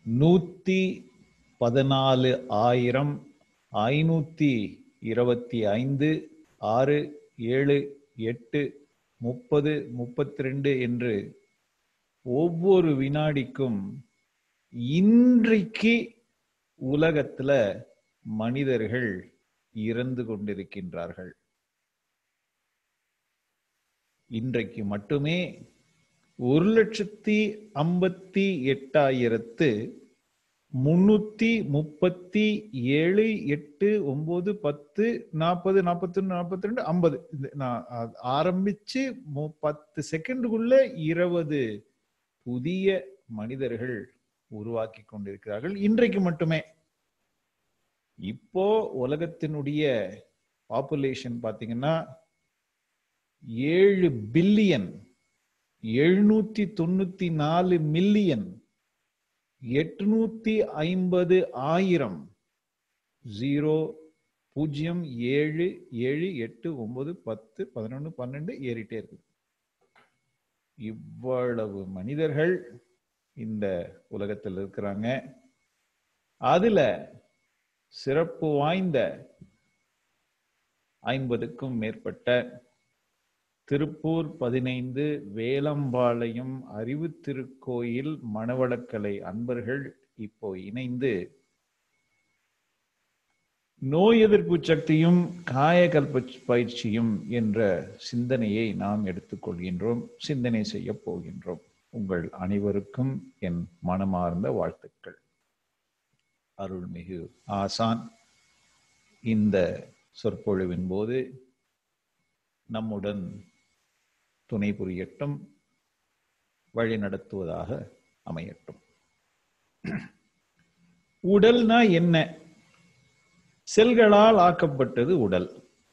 நூத்தி பதினாலு ஆயிரம் ஐநூத்தி இருபத்தி ஐந்து ஆறு ஏழு எட்டு முப்பது முப்பத்தி ரெண்டு என்று ஒவ்வொரு வினாடிக்கும் இன்றைக்கு உலகத்துல மனிதர்கள் இறந்து கொண்டிருக்கின்றார்கள் இன்றைக்கு மட்டுமே ஒரு லட்சத்தி ஐம்பத்தி எட்டாயிரத்து முன்னூத்தி முப்பத்தி ஏழு எட்டு ஒன்பது பத்து நாற்பது நாற்பத்தொன்னு நாற்பத்தி ரெண்டு ஐம்பது நான் அ- ஆரம்பிச்சு மு- பத்து செகண்டுக்குள்ள இருபது புதிய மனிதர்கள் உருவாக்கி கொண்டிருக்கிறார்கள் இன்றைக்கு மட்டுமே இப்போ உலகத்தினுடைய பாப்புலேஷன் பாத்தீங்கன்னா ஏழு பில்லியன் எழுநூத்தி தொண்ணூத்தி நாலு மில்லியன் எட்நூத்தி ஐம்பது ஆயிரம் ஜீரோ பூஜ்ஜியம் ஏழு ஏழு எட்டு ஒன்பது பத்து பதினொன்று பன்னெண்டு ஏறிட்டே இருக்குது இவ்வளவு மனிதர்கள் இந்த உலகத்தில் இருக்கிறாங்க அதுல சிறப்பு வாய்ந்த ஐம்பதுக்கும் மேற்பட்ட திருப்பூர் பதினைந்து வேலம்பாளையம் அறிவு திருக்கோயில் மணவளக்கலை அன்பர்கள் இப்போ இணைந்து நோய் எதிர்ப்பு சக்தியும் காயகல்ப பயிற்சியும் என்ற சிந்தனையை நாம் எடுத்துக்கொள்கின்றோம் சிந்தனை செய்ய போகின்றோம் உங்கள் அனைவருக்கும் என் மனமார்ந்த வாழ்த்துக்கள் அருள்மிகு ஆசான் இந்த சொற்பொழிவின் போது நம்முடன் துணை புரியட்டும் வழி நடத்துவதாக அமையட்டும் உடல்னா என்ன செல்களால் ஆக்கப்பட்டது உடல்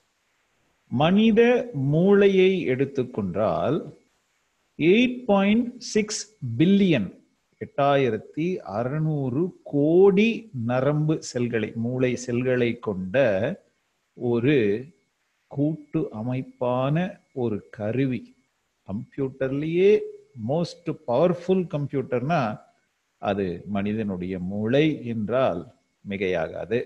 மனித மூளையை எடுத்துக்கொண்டால் எயிட் பாயிண்ட் சிக்ஸ் பில்லியன் எட்டாயிரத்தி அறுநூறு கோடி நரம்பு செல்களை மூளை செல்களை கொண்ட ஒரு கூட்டு அமைப்பான ஒரு கருவி கம்ப்யூட்டர்லயே மோஸ்ட் பவர்ஃபுல் கம்ப்யூட்டர்னா அது மனிதனுடைய மூளை என்றால் மிகையாகாது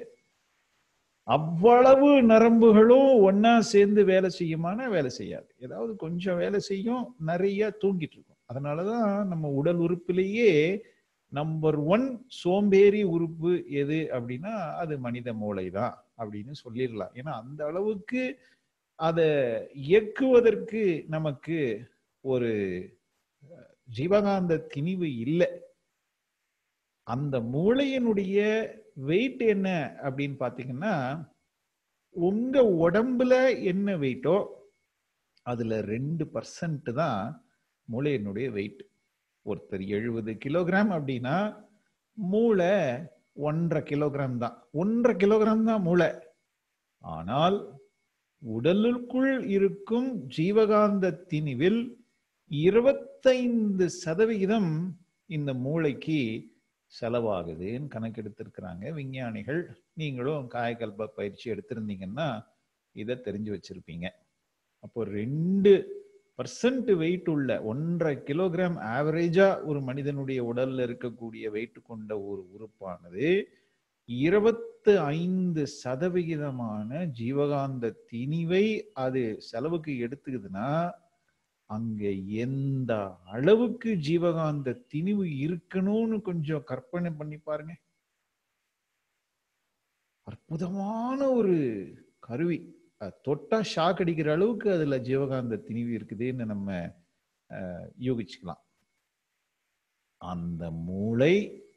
அவ்வளவு நரம்புகளும் ஒண்ணா சேர்ந்து வேலை செய்யுமானா வேலை செய்யாது ஏதாவது கொஞ்சம் வேலை செய்யும் நிறைய தூங்கிட்டு இருக்கும் அதனாலதான் நம்ம உடல் உறுப்பிலேயே நம்பர் ஒன் சோம்பேறி உறுப்பு எது அப்படின்னா அது மனித மூளை தான் அப்படின்னு சொல்லிடலாம் ஏன்னா அந்த அளவுக்கு அதை இயக்குவதற்கு நமக்கு ஒரு ஜீவகாந்த திணிவு இல்லை அந்த மூளையினுடைய வெயிட் என்ன அப்படின்னு பாத்தீங்கன்னா உங்க உடம்புல என்ன வெயிட்டோ அதுல ரெண்டு பர்சன்ட் தான் மூளையினுடைய வெயிட் ஒருத்தர் எழுபது கிலோகிராம் அப்படின்னா மூளை ஒன்றரை கிலோகிராம் தான் ஒன்றரை கிலோகிராம் தான் மூளை ஆனால் உடலுக்குள் இருக்கும் ஜீவகாந்த திணிவில் இருபத்தைந்து சதவிகிதம் இந்த மூளைக்கு செலவாகுதுன்னு கணக்கெடுத்திருக்கிறாங்க விஞ்ஞானிகள் நீங்களும் காயக்கல்ப பயிற்சி எடுத்திருந்தீங்கன்னா இதை தெரிஞ்சு வச்சிருப்பீங்க அப்போ ரெண்டு பர்சன்ட் வெயிட் உள்ள ஒன்றரை கிலோகிராம் ஆவரேஜா ஒரு மனிதனுடைய உடல்ல இருக்கக்கூடிய வெயிட் கொண்ட ஒரு உறுப்பானது இருபத்து ஐந்து சதவிகிதமான ஜீவகாந்த திணிவை அது செலவுக்கு எடுத்துக்குதுன்னா அங்க எந்த அளவுக்கு ஜீவகாந்த திணிவு இருக்கணும்னு கொஞ்சம் கற்பனை பண்ணி பாருங்க அற்புதமான ஒரு கருவி அஹ் தொட்டா ஷாக் அடிக்கிற அளவுக்கு அதுல ஜீவகாந்த திணிவு இருக்குதுன்னு நம்ம அஹ், யூகிச்சுக்கலாம் அந்த மூளை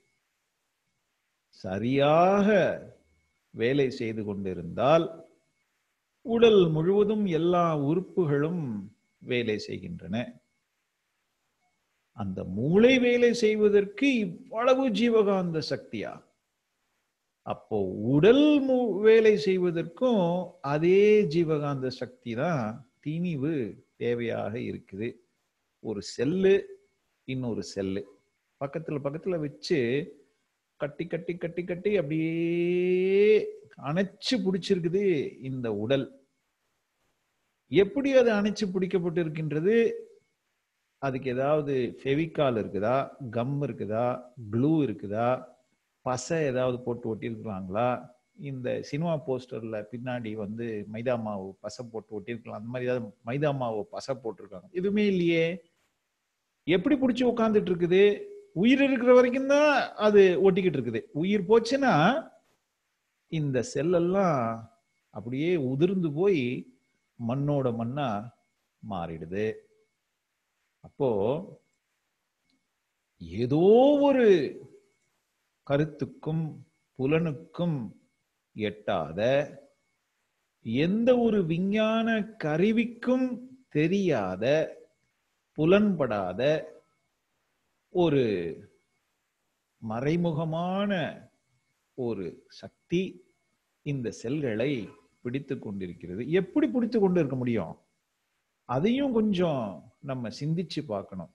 சரியாக வேலை செய்து கொண்டிருந்தால் உடல் முழுவதும் எல்லா உறுப்புகளும் வேலை செய்கின்றன அந்த மூளை வேலை செய்வதற்கு இவ்வளவு ஜீவகாந்த சக்தியா அப்போ உடல் மு- வேலை செய்வதற்கும் அதே ஜீவகாந்த சக்தி தான் திணிவு தேவையாக இருக்குது ஒரு செல்லு இன்னொரு செல்லு பக்கத்துல பக்கத்துல வச்சு கட்டி கட்டி கட்டி கட்டி அப்படியே அணைச்சு பிடிச்சிருக்குது இந்த உடல் எப்படி அது அணைச்சு பிடிக்கப்பட்டு இருக்கின்றது அதுக்கு ஏதாவது ஃபெவிகால் இருக்குதா கம் இருக்குதா க்ளூ இருக்குதா பசை ஏதாவது போட்டு ஒட்டியிருக்கலாங்களா இந்த சினிமா போஸ்டர்ல பின்னாடி வந்து மைதா மாவு பசை போட்டு ஒட்டியிருக்கலாம் அந்த மாதிரி ஏதாவது மைதா மாவு பசை போட்டிருக்காங்க எதுவுமே இல்லையே எப்படி பிடிச்சி உட்காந்துட்டு இருக்குது உயிர் இருக்கிற வரைக்கும் தான் அது ஒட்டிக்கிட்டு இருக்குது உயிர் போச்சுன்னா இந்த செல்லெல்லாம் அப்படியே உதிர்ந்து போய் மண்ணோட மண்ணா மாறிடுது அப்போ ஏதோ ஒரு கருத்துக்கும் புலனுக்கும் எட்டாத எந்த ஒரு விஞ்ஞான கருவிக்கும் தெரியாத புலன்படாத ஒரு மறைமுகமான ஒரு சக்தி இந்த செல்களை பிடித்து கொண்டிருக்கிறது எப்படி பிடித்து கொண்டு இருக்க முடியும் அதையும் கொஞ்சம் நம்ம சிந்திச்சு பார்க்கணும்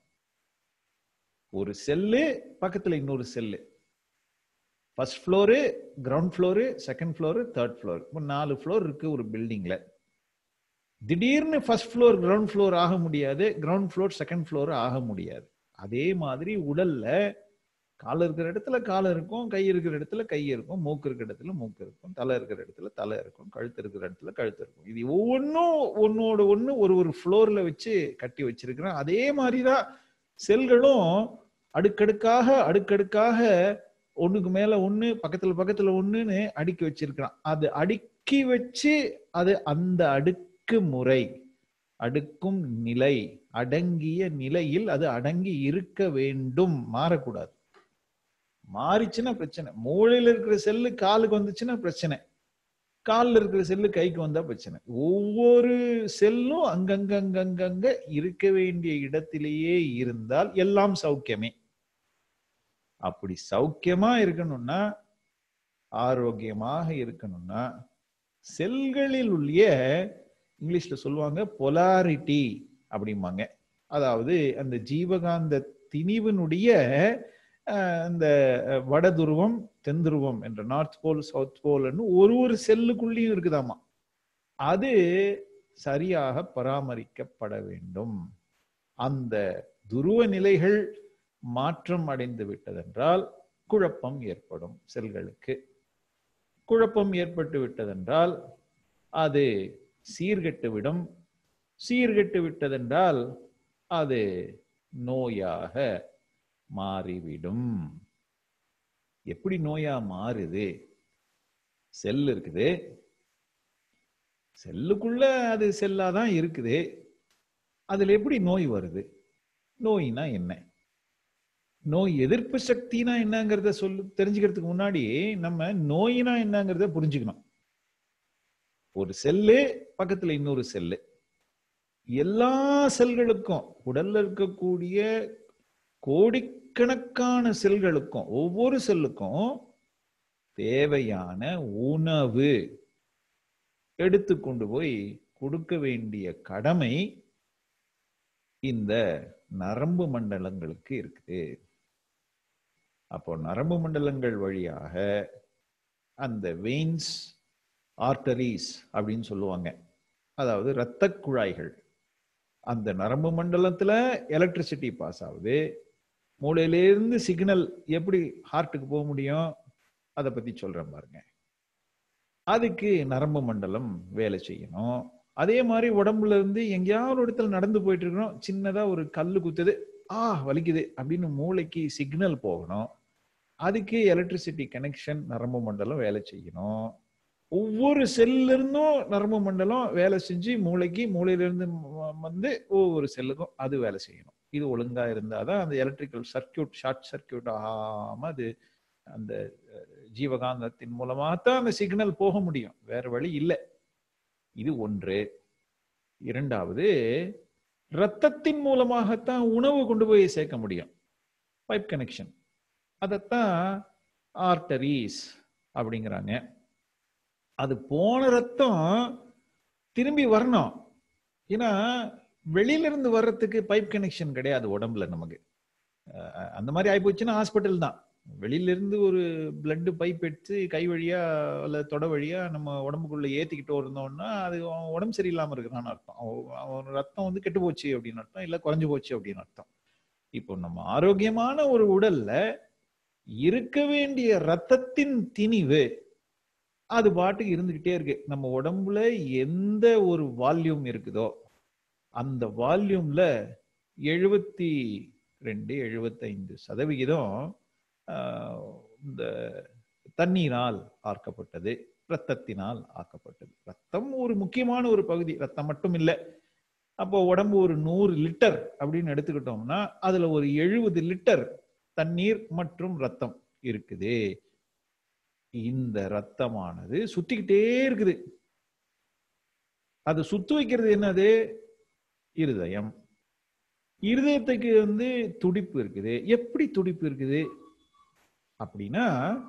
ஒரு செல்லு பக்கத்துல இன்னொரு cell first floor ground floor second floor third floor இப்போ நாலு ஃப்ளோர் இருக்கு ஒரு பில்டிங்ல திடீர்னு ஃபர்ஸ்ட் ஃப்ளோர் கிரவுண்ட் ஃப்ளோர் ஆக முடியாது கிரவுண்ட் ஃப்ளோர் செகண்ட் ஃப்ளோர் ஆக முடியாது அதே மாதிரி உடல்ல கால் இருக்கிற இடத்துல கால் இருக்கும் கை இருக்கிற இடத்துல கை இருக்கும் மூக்கு இருக்கிற இடத்துல மூக்கு இருக்கும் தலை இருக்கிற இடத்துல தலை இருக்கும் கழுத்து இருக்கிற இடத்துல கழுத்து இருக்கும் இது ஒவ்வொன்றும் ஒன்னோட ஒன்று ஒரு ஒரு ஃப்ளோர்ல வச்சு கட்டி வச்சிருக்கிறேன் அதே மாதிரிதான் செல்களும் அடுக்கடுக்காக அடுக்கடுக்காக ஒண்ணுக்கு மேல ஒண்ணு பக்கத்துல பக்கத்துல ஒண்ணுன்னு அடுக்கி வச்சிருக்கிறான் அது அடுக்கி வச்சு அது அந்த அடுக்கு முறை அடுக்கும் நிலை அடங்கிய நிலையில் அது அடங்கி இருக்க வேண்டும் மாறக்கூடாது மாறிச்சுன்னா பிரச்சனை மூளையில இருக்கிற செல்லு காலுக்கு வந்துச்சுன்னா பிரச்சனை காலில் இருக்கிற செல்லு கைக்கு வந்தா பிரச்சனை ஒவ்வொரு செல்லும் அங்கங்க அங்கங்க இருக்க வேண்டிய இடத்திலேயே இருந்தால் எல்லாம் சௌக்கியமே அப்படி சௌக்கியமா இருக்கணும்னா ஆரோக்கியமாக இருக்கணும்னா செல்களில் உள்ள இங்கிலீஷ்ல சொல்லுவாங்க பொலாரிட்டி அப்படிம்பாங்க அதாவது அந்த ஜீவகாந்த திணிவினுடைய அந்த வடதுருவம் தென்துருவம் என்ற நார்த் போல் சவுத் போல்னு ஒரு ஒரு செல்லுக்குள்ளேயும் இருக்குதாமா அது சரியாக பராமரிக்கப்பட வேண்டும் அந்த துருவ நிலைகள் மாற்றம் அடைந்து விட்டதென்றால் குழப்பம் ஏற்படும் செல்களுக்கு குழப்பம் ஏற்பட்டு விட்டதென்றால் அது சீர்கெட்டு விடும் சீர்கெட்டு விட்டதென்றால் அது நோயாக மாறிவிடும் எப்படி நோயா மாறுது செல் இருக்குது செல்லுக்குள்ள அது செல்லாதான் இருக்குது அதுல எப்படி நோய் வருது நோய்னா என்ன நோய் எதிர்ப்பு சக்தினா என்னங்கிறத சொல்லு தெரிஞ்சுக்கிறதுக்கு முன்னாடி நம்ம நோயினா என்னங்கிறத புரிஞ்சுக்கணும் ஒரு செல்லு பக்கத்துல இன்னொரு செல்லு எல்லா செல்களுக்கும் உடல்ல இருக்கக்கூடிய கோடிக்கணக்கான செல்களுக்கும் ஒவ்வொரு செல்லுக்கும் தேவையான உணவு எடுத்து கொண்டு போய் கொடுக்க வேண்டிய கடமை இந்த நரம்பு மண்டலங்களுக்கு இருக்குது அப்போ நரம்பு மண்டலங்கள் வழியாக அந்த வெயின்ஸ் ஆர்டரிஸ் அப்படின்னு சொல்லுவாங்க அதாவது இரத்த குழாய்கள் அந்த நரம்பு மண்டலத்துல எலக்ட்ரிசிட்டி பாஸ் ஆகுது மூளையிலேருந்து சிக்னல் எப்படி ஹார்ட்டுக்கு போக முடியும் அதை பத்தி சொல்றேன் பாருங்க அதுக்கு நரம்பு மண்டலம் வேலை செய்யணும் அதே மாதிரி உடம்புல இருந்து எங்கேயாவது ஒரு இடத்துல நடந்து போயிட்டு இருக்கிறோம் சின்னதா ஒரு கல்லு குத்துது ஆ வலிக்குது அப்படின்னு மூளைக்கு சிக்னல் போகணும் அதுக்கு எலக்ட்ரிசிட்டி கனெக்ஷன் நரம்பு மண்டலம் வேலை செய்யணும் ஒவ்வொரு செல்ல இருந்தும் நரம்பு மண்டலம் வேலை செஞ்சு மூளைக்கு மூளையில இருந்து வந்து ஒவ்வொரு செல்லுக்கும் அது வேலை செய்யணும் இது ஒழுங்கா இருந்தாதான் அந்த எலக்ட்ரிக்கல் சர்க்கியூட் ஷார்ட் சர்க்கியூட் ஆகாம அது அந்த ஜீவகாந்தத்தின் மூலமாகத்தான் அந்த சிக்னல் போக முடியும் வேற வழி இல்லை இது ஒன்று இரண்டாவது இரத்தத்தின் மூலமாகத்தான் உணவு கொண்டு போய் சேர்க்க முடியும் பைப் கனெக்ஷன் அதைத்தான் ஆர்டரிஸ் அப்படிங்கிறாங்க அது போன ரத்தம் திரும்பி வரணும் ஏன்னா வெளியில இருந்து வர்றதுக்கு பைப் கனெக்ஷன் கிடையாது உடம்புல நமக்கு அந்த மாதிரி ஆயிப்போச்சுன்னா ஹாஸ்பிட்டல் தான் வெளியில இருந்து ஒரு பிளட் பைப் எடுத்து கை வழியா அல்ல தொட வழியா நம்ம உடம்புக்குள்ள ஏத்திக்கிட்டு இருந்தோம்னா அது அவன் உடம்பு சரியில்லாம இருக்கிறான்னு அர்த்தம் அவன் அவன் ரத்தம் வந்து கெட்டு போச்சு அப்படின்னு அர்த்தம் இல்ல குறைஞ்சு போச்சு அப்படின்னு அர்த்தம் இப்போ நம்ம ஆரோக்கியமான ஒரு உடல்ல இருக்க வேண்டிய ரத்தத்தின் திணிவு அது பாட்டுக்கு இருந்துகிட்டே இருக்கு நம்ம உடம்புல எந்த ஒரு வால்யூம் இருக்குதோ அந்த வால்யூம்ல எழுபத்தி ரெண்டு எழுபத்தைந்து சதவிகிதம் ஆஹ், இந்த தண்ணீரால் ஆக்கப்பட்டது ரத்தத்தினால் ஆக்கப்பட்டது ரத்தம் ஒரு முக்கியமான ஒரு பகுதி ரத்தம் மட்டும் இல்லை அப்போ உடம்பு ஒரு நூறு லிட்டர் அப்படின்னு எடுத்துக்கிட்டோம்னா அதுல ஒரு எழுபது லிட்டர் தண்ணீர் மற்றும் ரத்தம் இருக்குது இந்த ரத்தமானது சுத்திக்கிட்டே இருக்குது அது சுத்து வைக்கிறது என்னது இருதயம் இருதயத்துக்கு வந்து துடிப்பு இருக்குது எப்படி துடிப்பு இருக்குது அப்படின்னா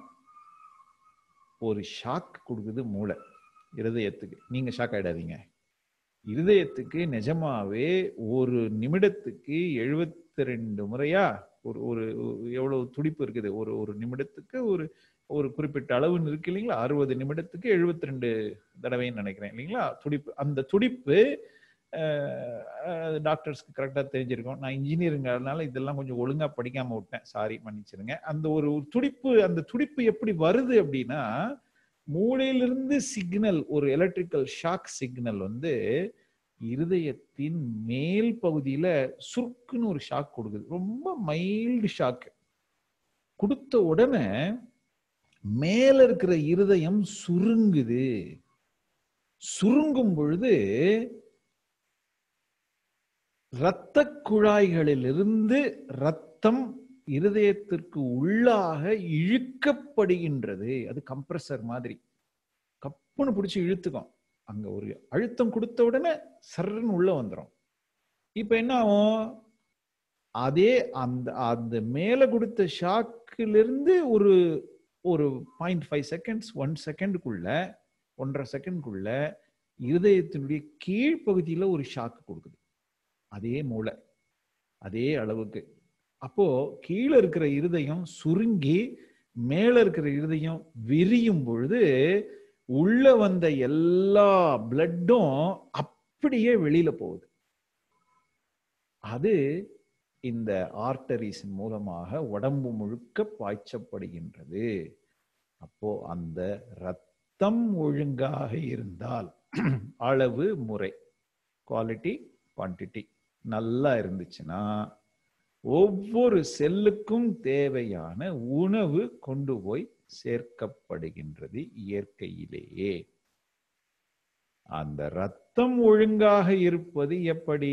ஒரு ஷாக் கொடுக்குது மூளை இருதயத்துக்கு நீங்க ஷாக் ஆயிடாதீங்க இருதயத்துக்கு நிஜமாவே ஒரு நிமிடத்துக்கு எழுபத்தி ரெண்டு முறையா ஒரு ஒரு எவ்வளவு துடிப்பு இருக்குது ஒரு ஒரு நிமிடத்துக்கு ஒரு ஒரு குறிப்பிட்ட அளவுன்னு இருக்கு இல்லைங்களா அறுபது நிமிடத்துக்கு எழுபத்தி ரெண்டு தடவைன்னு நினைக்கிறேன் இல்லைங்களா துடிப்பு அந்த துடிப்பு டாக்டர்ஸ்க்கு கரெக்டாக தெரிஞ்சிருக்கும் நான் இன்ஜினியருங்கிறதுனால இதெல்லாம் கொஞ்சம் ஒழுங்கா படிக்காம விட்டேன் சாரி மன்னிச்சிருங்க அந்த ஒரு ஒரு துடிப்பு அந்த துடிப்பு எப்படி வருது அப்படின்னா மூளையிலிருந்து சிக்னல் ஒரு எலக்ட்ரிக்கல் ஷாக் சிக்னல் வந்து இருதயத்தின் மேல் பகுதியில சுருக்குன்னு ஒரு ஷாக் கொடுக்குது ரொம்ப மைல்டு ஷாக் கொடுத்த உடனே மேல இருக்கிற இருதயம் சுருங்குது சுருங்கும் பொழுது இரத்த குழாய்களிலிருந்து ரத்தம் இருதயத்திற்கு உள்ளாக இழுக்கப்படுகின்றது அது கம்ப்ரஸர் மாதிரி கப்புன்னு பிடிச்சி இழுத்துக்கும் அங்க ஒரு அழுத்தம் கொடுத்த உடனே சர்ன்னு உள்ள வந்துடும் இப்ப என்ன ஆகும் அதே அந்த அந்த மேல கொடுத்த ஷாக்கிலிருந்து ஒரு ஒரு பாயிண்ட் ஃபைவ் செகண்ட்ஸ் ஒன் செகண்டுக்குள்ள ஒன்றரை செகண்ட்குள்ள இருதயத்தினுடைய கீழ்ப்பகுதியில ஒரு ஷாக் கொடுக்குது அதே மூளை அதே அளவுக்கு அப்போ கீழே இருக்கிற இருதயம் சுருங்கி மேல இருக்கிற இருதயம் விரியும் பொழுது உள்ள வந்த எல்லா பிளட்டும் அப்படியே வெளியில போகுது அது இந்த ஆர்டரிஸ் மூலமாக உடம்பு முழுக்க பாய்ச்சப்படுகின்றது அப்போ அந்த ரத்தம் ஒழுங்காக இருந்தால் அளவு முறை குவாலிட்டி குவான்டிட்டி நல்லா இருந்துச்சுன்னா ஒவ்வொரு செல்லுக்கும் தேவையான உணவு கொண்டு போய் சேர்க்கப்படுகின்றது இயற்கையிலேயே அந்த ரத்தம் ஒழுங்காக இருப்பது எப்படி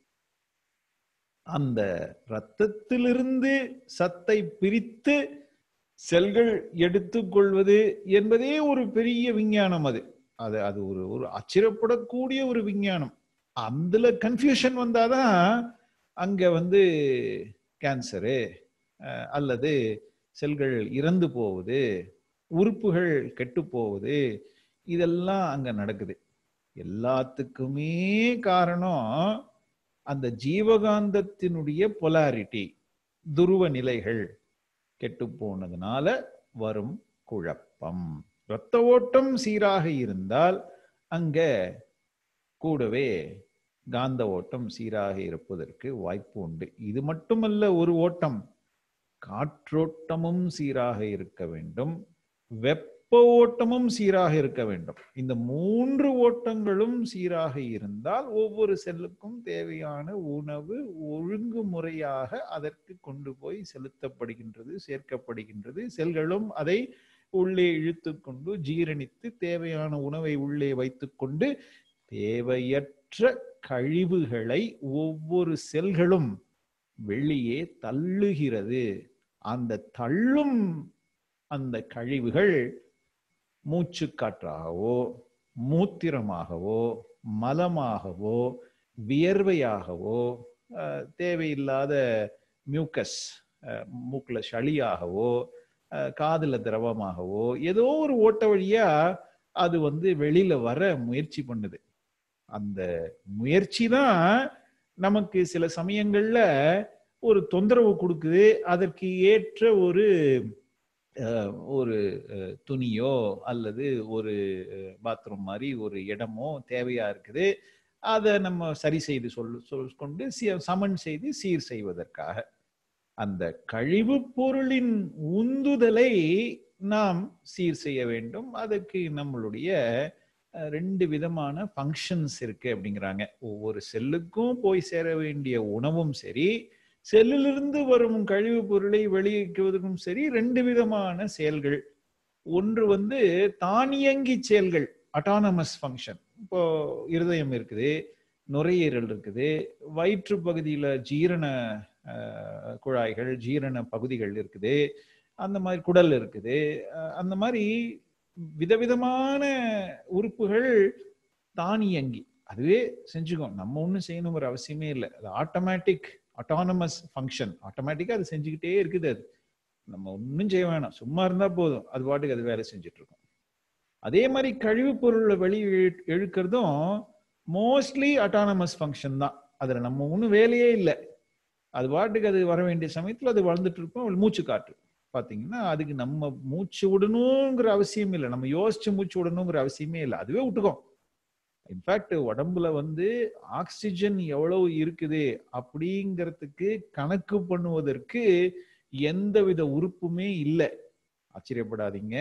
அந்த ரத்தத்திலிருந்து சத்தை பிரித்து செல்கள் எடுத்துக்கொள்வது என்பதே ஒரு பெரிய விஞ்ஞானம் அது அது அது ஒரு ஒரு ஆச்சரியப்படக்கூடிய ஒரு விஞ்ஞானம் அதுல கன்ஃபியூஷன் வந்தாதான் அங்க வந்து கேன்சரு அல்லது செல்கள் இறந்து போவது உறுப்புகள் கெட்டு போவது இதெல்லாம் அங்க நடக்குது எல்லாத்துக்குமே காரணம் அந்த ஜீவகாந்தத்தினுடைய பொலாரிட்டி துருவ நிலைகள் கெட்டு போனதுனால வரும் குழப்பம் இரத்த ஓட்டம் சீராக இருந்தால் அங்க கூடவே காந்த ஓட்டம் சீராக இருப்பதற்கு வாய்ப்பு உண்டு இது மட்டுமல்ல ஒரு ஓட்டம் காற்றோட்டமும் சீராக இருக்க வேண்டும் வெப்ப ஓட்டமும் சீராக இருக்க வேண்டும் இந்த மூன்று ஓட்டங்களும் சீராக இருந்தால் ஒவ்வொரு செல்லுக்கும் தேவையான உணவு ஒழுங்குமுறையாக அதற்கு கொண்டு போய் செலுத்தப்படுகின்றது சேர்க்கப்படுகின்றது செல்களும் அதை உள்ளே இழுத்து கொண்டு ஜீரணித்து தேவையான உணவை உள்ளே வைத்துக்கொண்டு தேவையற்ற கழிவுகளை ஒவ்வொரு செல்களும் வெளியே தள்ளுகிறது அந்த தள்ளும் அந்த கழிவுகள் மூச்சு காற்றாகவோ மூத்திரமாகவோ மலமாகவோ வியர்வையாகவோ தேவையில்லாத மியூக்கஸ் மூக்குல சளியாகவோ காதுல திரவமாகவோ ஏதோ ஒரு ஓட்ட வழியா அது வந்து வெளியில வர முயற்சி பண்ணுது அந்த முயற்சி தான் நமக்கு சில சமயங்கள்ல ஒரு தொந்தரவு கொடுக்குது அதற்கு ஏற்ற ஒரு அஹ், ஒரு அஹ், துணியோ அல்லது ஒரு பாத்ரூம் மாதிரி ஒரு இடமோ தேவையா இருக்குது அதை நம்ம சரி செய்து சொல் சொல் கொண்டு சி- சமன் செய்து சீர் செய்வதற்காக அந்த கழிவு பொருளின் உந்துதலை நாம் சீர் செய்ய வேண்டும் அதுக்கு நம்மளுடைய அஹ், ரெண்டு விதமான ஃபங்க்ஷன்ஸ் இருக்கு அப்படிங்கிறாங்க ஒவ்வொரு செல்லுக்கும் போய் சேர வேண்டிய உணவும் சரி செல்லிலிருந்து வரும் கழிவு பொருளை வெளியேற்றுவதற்கும் சரி ரெண்டு விதமான செயல்கள் ஒன்று வந்து தானியங்கி செயல்கள் அட்டானமஸ் ஃபங்க்ஷன் இப்போ இருதயம் இருக்குது நுரையீரல் இருக்குது வயிற்று பகுதியில ஜீரண அஹ், குழாய்கள் ஜீரண பகுதிகள் இருக்குது அந்த மாதிரி குடல் இருக்குது அஹ், அந்த மாதிரி விதவிதமான உறுப்புகள் தானியங்கி அதுவே செஞ்சுக்கும் நம்ம ஒன்றும் செய்யணுங்கிற அவசியமே இல்லை அது ஆட்டோமேட்டிக் அட்டானமஸ் ஃபங்க்ஷன் ஆட்டோமேட்டிக்கா அது செஞ்சுக்கிட்டே இருக்குது அது நம்ம ஒன்றும் செய்ய வேணாம் சும்மா இருந்தா போதும் அது பாட்டுக்கு அது வேலை செஞ்சுட்டு இருக்கும் அதே மாதிரி கழிவுப் பொருளை வெளியே இழு- இழுக்கிறதும் மோஸ்ட்லி அட்டானமஸ் ஃபங்க்ஷன் தான் அதுல நம்ம ஒன்றும் வேலையே இல்லை அது பாட்டுக்கு அது வர வேண்டிய சமயத்துல அது வளர்ந்துட்டு இருக்கும் மூச்சு காற்று பாத்தீங்கன்னா அதுக்கு நம்ம மூச்சு விடணுங்கிற அவசியம் இல்லை நம்ம யோசிச்சு மூச்சு விடணுங்கிற அவசியமே இல்லை அதுவே விட்டுக்கும் இன்ஃபேக்ட் உடம்புல வந்து ஆக்சிஜன் எவ்வளவு இருக்குது அப்படிங்கிறதுக்கு கணக்கு பண்ணுவதற்கு எந்தவித உறுப்புமே இல்லை ஆச்சரியப்படாதீங்க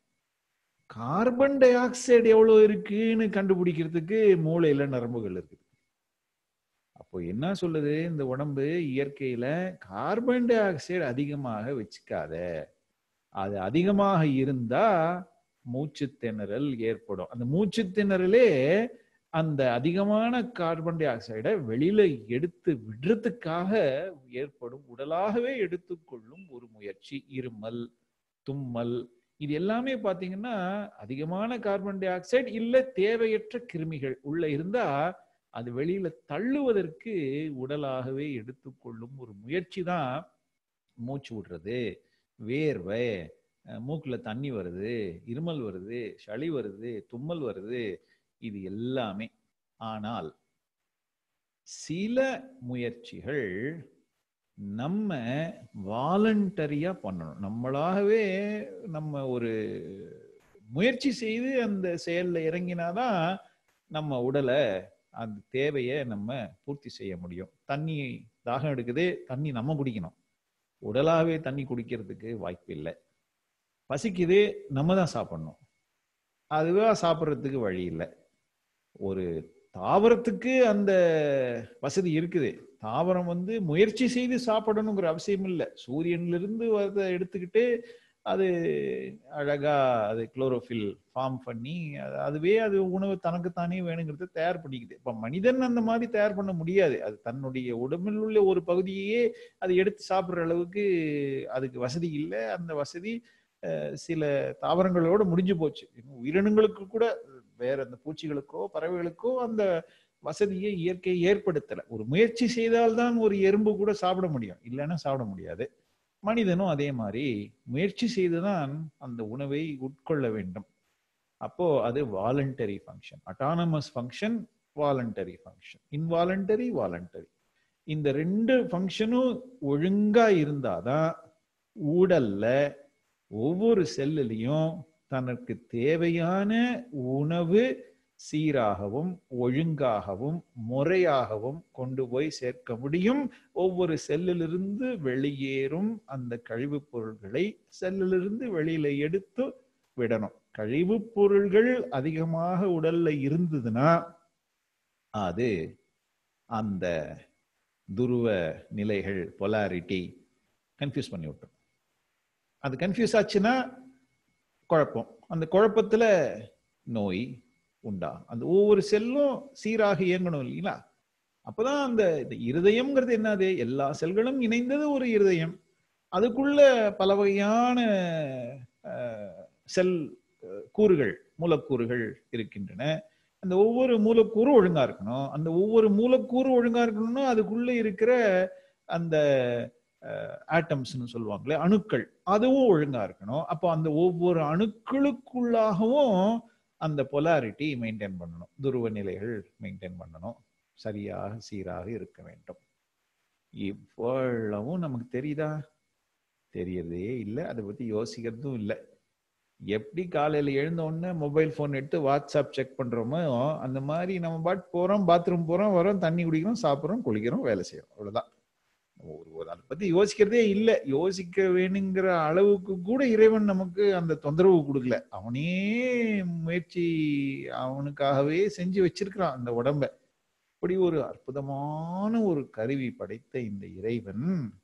கார்பன் டை ஆக்சைடு எவ்வளவு இருக்குன்னு கண்டுபிடிக்கிறதுக்கு மூளையில நரம்புகள் இருக்குது அப்போ என்ன சொல்லுது இந்த உடம்பு இயற்கையில கார்பன் டை ஆக்சைடு அதிகமாக வச்சுக்காத அது அதிகமாக இருந்தா மூச்சு திணறல் ஏற்படும் அந்த மூச்சு திணறலே அந்த அதிகமான கார்பன் டை ஆக்சைடை வெளியில எடுத்து விடுறதுக்காக ஏற்படும் உடலாகவே எடுத்துக்கொள்ளும் ஒரு முயற்சி இருமல் தும்மல் இது எல்லாமே பாத்தீங்கன்னா அதிகமான கார்பன் டை ஆக்சைடு இல்ல தேவையற்ற கிருமிகள் உள்ள இருந்தா அது வெளியில தள்ளுவதற்கு உடலாகவே எடுத்துக்கொள்ளும் ஒரு முயற்சி தான் மூச்சு விடுறது வேர்வை அஹ் மூக்குல தண்ணி வருது இருமல் வருது சளி வருது தும்மல் வருது இது எல்லாமே ஆனால் சில முயற்சிகள் நம்ம வாலண்டரியா பண்ணணும் நம்மளாகவே நம்ம ஒரு முயற்சி செய்து அந்த செயல்ல இறங்கினாதான் நம்ம உடலை அந்த தேவையை நம்ம பூர்த்தி செய்ய முடியும் தண்ணி தாகம் எடுக்குது தண்ணி நம்ம குடிக்கணும் உடலாகவே தண்ணி குடிக்கிறதுக்கு வாய்ப்பு இல்லை பசிக்குது நம்ம தான் சாப்பிடணும் அதுவா சாப்பிட்றதுக்கு வழி இல்லை ஒரு தாவரத்துக்கு அந்த வசதி இருக்குது தாவரம் வந்து முயற்சி செய்து சாப்பிடணுங்கிற அவசியம் இல்லை சூரியன்ல இருந்து வரத எடுத்துக்கிட்டு அது அழகா அது குளோரோஃபில் ஃபார்ம் பண்ணி அது- அதுவே அது உணவு தனக்குத்தானே வேணுங்கிறத தயார் பண்ணிக்குது இப்ப மனிதன் அந்த மாதிரி தயார் பண்ண முடியாது அது தன்னுடைய உடம்பில் உள்ள ஒரு பகுதியே அது எடுத்து சாப்பிடுற அளவுக்கு அதுக்கு வசதி இல்லை அந்த வசதி அஹ், சில தாவரங்களோட முடிஞ்சு போச்சு இன்னும் உயிரினங்களுக்கு கூட வேற அந்த பூச்சிகளுக்கோ பறவைகளுக்கோ அந்த வசதியை இயற்கை ஏற்படுத்தல ஒரு முயற்சி செய்தால்தான் ஒரு எறும்பு கூட சாப்பிட முடியும் இல்லைன்னா சாப்பிட முடியாது மனிதனும் அதே மாதிரி முயற்சி செய்துதான் அந்த உணவை உட்கொள்ள வேண்டும் அப்போ அது voluntary function autonomous function voluntary function involuntary voluntary இந்த ரெண்டு ஃபங்க்ஷனும் ஒழுங்கா இருந்தாதான் உடல்ல ஒவ்வொரு செல்லுலையும் தனக்கு தேவையான உணவு சீராகவும் ஒழுங்காகவும் முறையாகவும் கொண்டு போய் சேர்க்க முடியும் ஒவ்வொரு செல்லிலிருந்து வெளியேறும் அந்த கழிவுப் பொருள்களை செல்லிலிருந்து வெளியில எடுத்து விடணும் கழிவுப் பொருள்கள் அதிகமாக உடல்ல இருந்ததுன்னா அது அந்த துருவ நிலைகள் பொலாரிட்டி கன்ஃபியூஸ் பண்ணி விட்டோம் அது கன்ஃபியூஸ் ஆச்சுன்னா குழப்பம் அந்த குழப்பத்துல நோய் உண்டா அந்த ஒவ்வொரு செல்லும் சீராக இயங்கணும் இல்லைங்களா அப்பதான் அந்த இந்த இருதயம்ங்கிறது என்னது எல்லா செல்களும் இணைந்தது ஒரு இருதயம் அதுக்குள்ள பல வகையான அஹ், செல் அஹ், கூறுகள் மூலக்கூறுகள் இருக்கின்றன அந்த ஒவ்வொரு மூலக்கூறும் ஒழுங்கா இருக்கணும் அந்த ஒவ்வொரு மூலக்கூறும் ஒழுங்கா இருக்கணும்னா அதுக்குள்ள இருக்கிற அந்த ஆட்டம்ஸ்னு சொல்லுவாங்களே அணுக்கள் அதுவும் ஒழுங்கா இருக்கணும் அப்போ அந்த ஒவ்வொரு அணுக்களுக்குள்ளாகவும் அந்த பொலாரிட்டி மெயின்டைன் பண்ணணும் துருவ நிலைகள் மெயின்டைன் பண்ணணும் சரியாக சீராக இருக்க வேண்டும் இவ்வளவும் நமக்கு தெரியுதா தெரியறதே இல்லை அதை பத்தி யோசிக்கிறதும் இல்லை எப்படி காலையில எழுந்த உடனே மொபைல் ஃபோன் எடுத்து வாட்ஸ்அப் செக் பண்றோமோ அந்த மாதிரி நம்ம பாட்டு போறோம் பாத்ரூம் போறோம் வரோம் தண்ணி குடிக்கிறோம் சாப்பிட்றோம் குளிக்கிறோம் வேலை செய்யறோம் அவ்வளவுதான் ஒரு ஒரு அதை பத்தி யோசிக்கிறதே இல்லை யோசிக்க வேணுங்கிற அளவுக்கு கூட இறைவன் நமக்கு அந்த தொந்தரவு கொடுக்கல அவனே முயற்சி அவனுக்காகவே செஞ்சு வச்சிருக்கிறான் அந்த உடம்ப இப்படி ஒரு அற்புதமான ஒரு கருவி படைத்த இந்த இறைவன்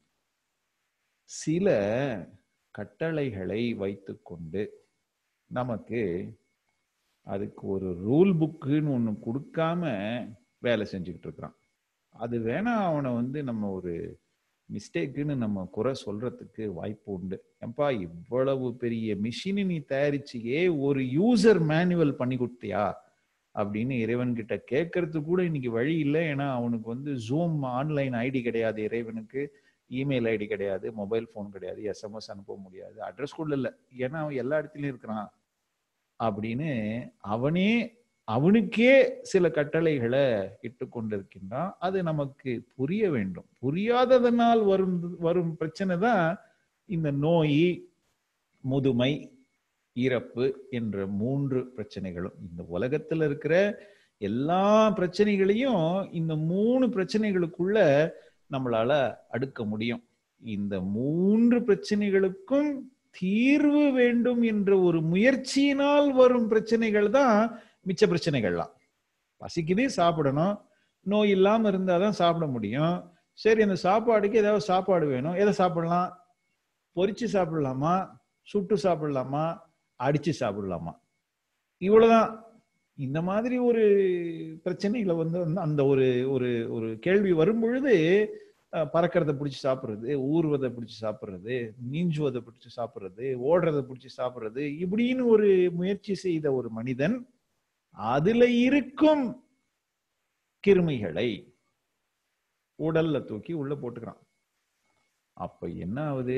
சில கட்டளைகளை வைத்துக்கொண்டு நமக்கு அதுக்கு ஒரு ரூல் புக்குன்னு ஒன்று கொடுக்காம வேலை செஞ்சுக்கிட்டு இருக்கிறான் அது வேணா அவனை வந்து நம்ம ஒரு மிஸ்டேக்குன்னு நம்ம குறை சொல்றதுக்கு வாய்ப்பு உண்டு ஏன்பா இவ்வளவு பெரிய மிஷினை நீ தயாரிச்சியே ஒரு யூசர் மேனுவல் பண்ணி கொடுத்தியா அப்படின்னு இறைவன் கிட்ட கேட்கறது கூட இன்னைக்கு வழி இல்லை ஏன்னா அவனுக்கு வந்து ஜூம் ஆன்லைன் ஐடி கிடையாது இறைவனுக்கு இமெயில் ஐடி கிடையாது மொபைல் ஃபோன் கிடையாது எஸ்எம்எஸ் அனுப்ப முடியாது அட்ரஸ் கூட இல்லை ஏன்னா அவன் எல்லா இடத்துலயும் இருக்கிறான் அப்படின்னு அவனே அவனுக்கே சில கட்டளைகளை இட்டு கொண்டிருக்கின்றான் அது நமக்கு புரிய வேண்டும் புரியாததனால் வரும் வரும் பிரச்சனை தான் இந்த நோய் முதுமை இறப்பு என்ற மூன்று பிரச்சனைகளும் இந்த உலகத்துல இருக்கிற எல்லா பிரச்சனைகளையும் இந்த மூணு பிரச்சனைகளுக்குள்ள நம்மளால அடுக்க முடியும் இந்த மூன்று பிரச்சனைகளுக்கும் தீர்வு வேண்டும் என்ற ஒரு முயற்சியினால் வரும் பிரச்சனைகள் தான் மிச்ச பிரச்சனைகள்லாம் பசிக்குது சாப்பிடணும் நோய் இல்லாம இருந்தாதான் சாப்பிட முடியும் சரி அந்த சாப்பாடுக்கு ஏதாவது சாப்பாடு வேணும் எதை சாப்பிடலாம் பொரிச்சு சாப்பிடலாமா சுட்டு சாப்பிடலாமா அடிச்சு சாப்பிடலாமா இவ்வளவுதான் இந்த மாதிரி ஒரு பிரச்சனைகளை வந்து அந்த ஒரு ஒரு ஒரு கேள்வி வரும் பொழுது பறக்கிறத பிடிச்சி சாப்பிட்றது ஊறுவதை பிடிச்சி சாப்பிட்றது நீஞ்சுவதை பிடிச்சி சாப்பிட்றது ஓடுறதை பிடிச்சி சாப்பிட்றது இப்படின்னு ஒரு முயற்சி செய்த ஒரு மனிதன் அதுல இருக்கும் கிருமிகளை உடல்ல தூக்கி உள்ள போட்டுக்கிறான் அப்ப என்ன ஆகுது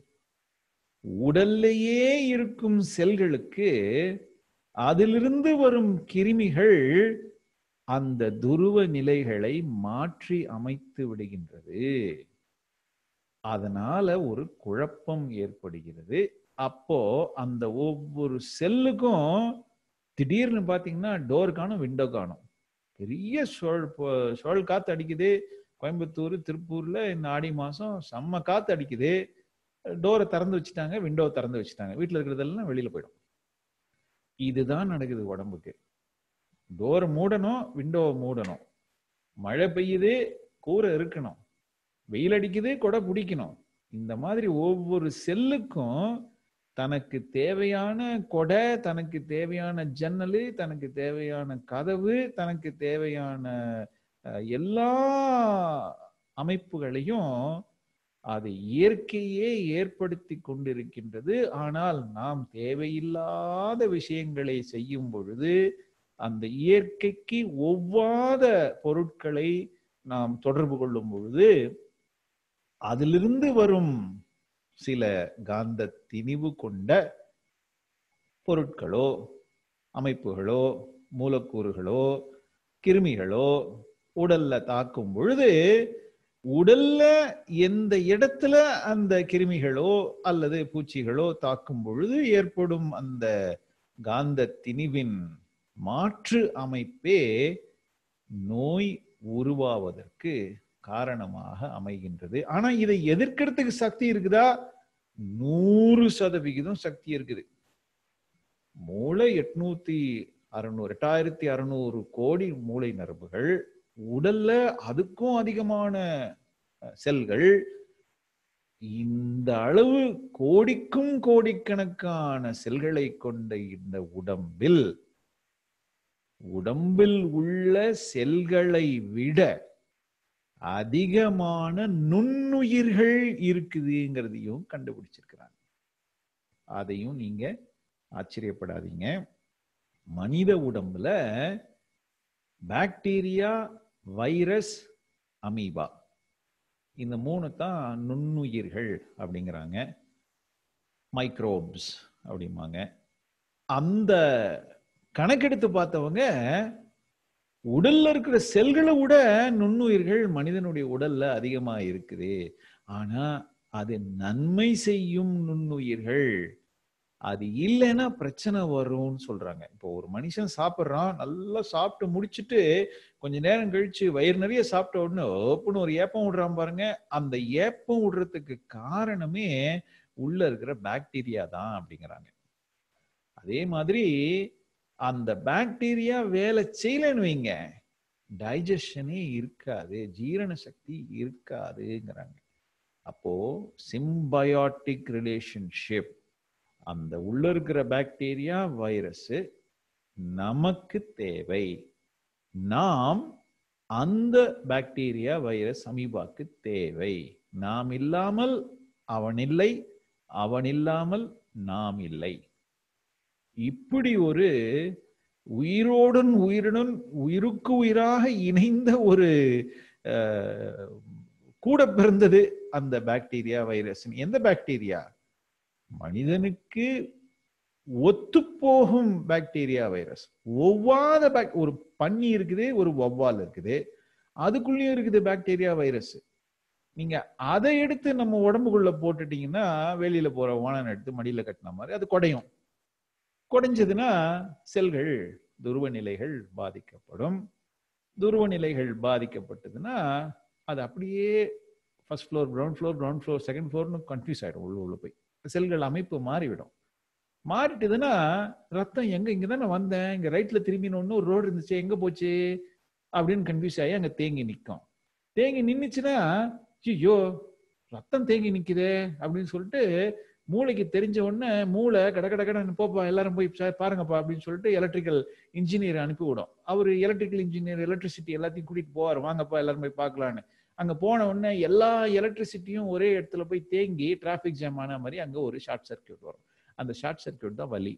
உடல்லையே இருக்கும் செல்களுக்கு அதிலிருந்து வரும் கிருமிகள் அந்த துருவ நிலைகளை மாற்றி அமைத்து விடுகின்றது அதனால ஒரு குழப்பம் ஏற்படுகிறது அப்போ அந்த ஒவ்வொரு செல்லுக்கும் திடீர்னு பாத்தீங்கன்னா டோர் காணும் விண்டோ காணும் பெரிய சுழல் சுழல் காத்து அடிக்குது கோயம்புத்தூர் திருப்பூர்ல இந்த ஆடி மாசம் செம்ம காத்து அடிக்குது டோரை திறந்து வச்சுட்டாங்க விண்டோவை திறந்து வச்சுட்டாங்க வீட்டுல இருக்கிறதெல்லாம் வெளியில போயிடும் இதுதான் நடக்குது உடம்புக்கு டோரை மூடணும் விண்டோவை மூடணும் மழை பெய்யுது கூரை இருக்கணும் வெயில் அடிக்குது கொடை பிடிக்கணும் இந்த மாதிரி ஒவ்வொரு செல்லுக்கும் தனக்கு தேவையான கொடை தனக்கு தேவையான ஜன்னல் தனக்கு தேவையான கதவு தனக்கு தேவையான எல்லா அமைப்புகளையும் அது இயற்கையே ஏற்படுத்தி கொண்டிருக்கின்றது ஆனால் நாம் தேவையில்லாத விஷயங்களை செய்யும் பொழுது அந்த இயற்கைக்கு ஒவ்வாத பொருட்களை நாம் தொடர்பு கொள்ளும் பொழுது அதிலிருந்து வரும் சில காந்த திணிவு கொண்ட பொருட்களோ அமைப்புகளோ மூலக்கூறுகளோ கிருமிகளோ உடல்ல தாக்கும் பொழுது உடல்ல எந்த இடத்துல அந்த கிருமிகளோ அல்லது பூச்சிகளோ தாக்கும் பொழுது ஏற்படும் அந்த காந்த திணிவின் மாற்று அமைப்பே நோய் உருவாவதற்கு காரணமாக அமைகின்றது ஆனா இதை எதிர்க்கிறதுக்கு சக்தி இருக்குதா நூறு சதவிகிதம் சக்தி இருக்குது மூளை எட்நூத்தி அறுநூறு எட்டாயிரத்தி அறுநூறு கோடி மூளை நரம்புகள் உடல்ல அதுக்கும் அதிகமான செல்கள் இந்த அளவு கோடிக்கும் கோடிக்கணக்கான செல்களை கொண்ட இந்த உடம்பில் உடம்பில் உள்ள செல்களை விட அதிகமான நுண்ணுயிர்கள் இருக்குதுங்கிறதையும் கண்டுபிடிச்சிருக்கிறாங்க அதையும் நீங்க ஆச்சரியப்படாதீங்க மனித உடம்புல பாக்டீரியா வைரஸ் அமீபா இந்த மூணு தான் நுண்ணுயிர்கள் அப்படிங்கிறாங்க மைக்ரோப்ஸ் அப்படிம்பாங்க அந்த கணக்கெடுத்து பார்த்தவங்க உடல்ல இருக்கிற செல்களை விட நுண்ணுயிர்கள் மனிதனுடைய உடல்ல அதிகமா இருக்குது ஆனா அது நன்மை செய்யும் நுண்ணுயிர்கள் அது இல்லைன்னா பிரச்சனை வரும்னு சொல்றாங்க இப்போ ஒரு மனுஷன் சாப்பிட்றான் நல்லா சாப்பிட்டு முடிச்சுட்டு கொஞ்ச நேரம் கழிச்சு வயிறு நிறைய சாப்பிட்ட உடனே ஓப்புன்னு ஒரு ஏப்பம் விடுறான் பாருங்க அந்த ஏப்பம் விடுறதுக்கு காரணமே உள்ள இருக்கிற பாக்டீரியா தான் அப்படிங்கிறாங்க அதே மாதிரி அந்த பாக்டீரியா வேலை செய்யலன்னு வைங்க டைஜஷனே இருக்காது ஜீரண சக்தி இருக்காதுங்கிறாங்க அப்போ சிம்பயாட்டிக் ரிலேஷன்ஷிப் அந்த உள்ள இருக்கிற பாக்டீரியா வைரஸ் நமக்கு தேவை நாம் அந்த பாக்டீரியா வைரஸ் அமீபாக்கு தேவை நாம் இல்லாமல் அவன் இல்லை அவன் இல்லாமல் நாம் இல்லை இப்படி ஒரு உயிரோடன் உயிருடன் உயிருக்கு உயிராக இணைந்த ஒரு அஹ், கூட பிறந்தது அந்த பாக்டீரியா வைரஸ் எந்த பாக்டீரியா மனிதனுக்கு ஒத்துப்போகும் பாக்டீரியா வைரஸ் ஒவ்வாத பாக் ஒரு பன்னி இருக்குது ஒரு வௌவால் இருக்குது அதுக்குள்ளேயும் இருக்குது பாக்டீரியா வைரஸ் நீங்க அதை எடுத்து நம்ம உடம்புக்குள்ள போட்டுட்டீங்கன்னா வெளியில போற வானன் எடுத்து மடியில கட்டின மாதிரி அது குடையும் குடைஞ்சதுன்னா செல்கள் துருவ நிலைகள் பாதிக்கப்படும் துருவ நிலைகள் பாதிக்கப்பட்டதுன்னா அது அப்படியே first floor ground floor ground floor second ஃப்ளோர்னு கன்ஃபியூஸ் ஆயிடும் உள்ள உள்ள போய் செல்கள் அமைப்பு மாறிவிடும் மாறிட்டுதுன்னா ரத்தம் எங்க இங்க தான் நான் வந்தேன் இங்க ரைட்ல திரும்பினோன்னு ஒரு ரோடு இருந்துச்சு எங்க போச்சு அப்படின்னு கன்ஃபியூஸ் ஆகி அங்க தேங்கி நிற்கும் தேங்கி நின்னுச்சுன்னா ஐயோ ரத்தம் தேங்கி நிக்குதே அப்படின்னு சொல்லிட்டு மூளைக்கு தெரிஞ்ச உடனே மூளை கட கட கடன்னு போப்பா எல்லாரும் போய் சார் பாருங்கப்பா அப்படின்னு சொல்லிட்டு எலக்ட்ரிக்கல் இன்ஜினியர் அனுப்பி விடும் அவர் எலக்ட்ரிக்கல் இன்ஜினியர் எலக்ட்ரிசிட்டி எல்லாத்தையும் கூட்டிட்டு போவார் வாங்கப்பா எல்லாரும் போய் பார்க்கலான்னு அங்க போன உடனே எல்லா எலக்ட்ரிசிட்டியும் ஒரே இடத்துல போய் தேங்கி டிராஃபிக் ஜாம் ஆன மாதிரி அங்க ஒரு ஷார்ட் சர்க்கியூட் வரும் அந்த ஷார்ட் சர்க்கியூட் தான் வலி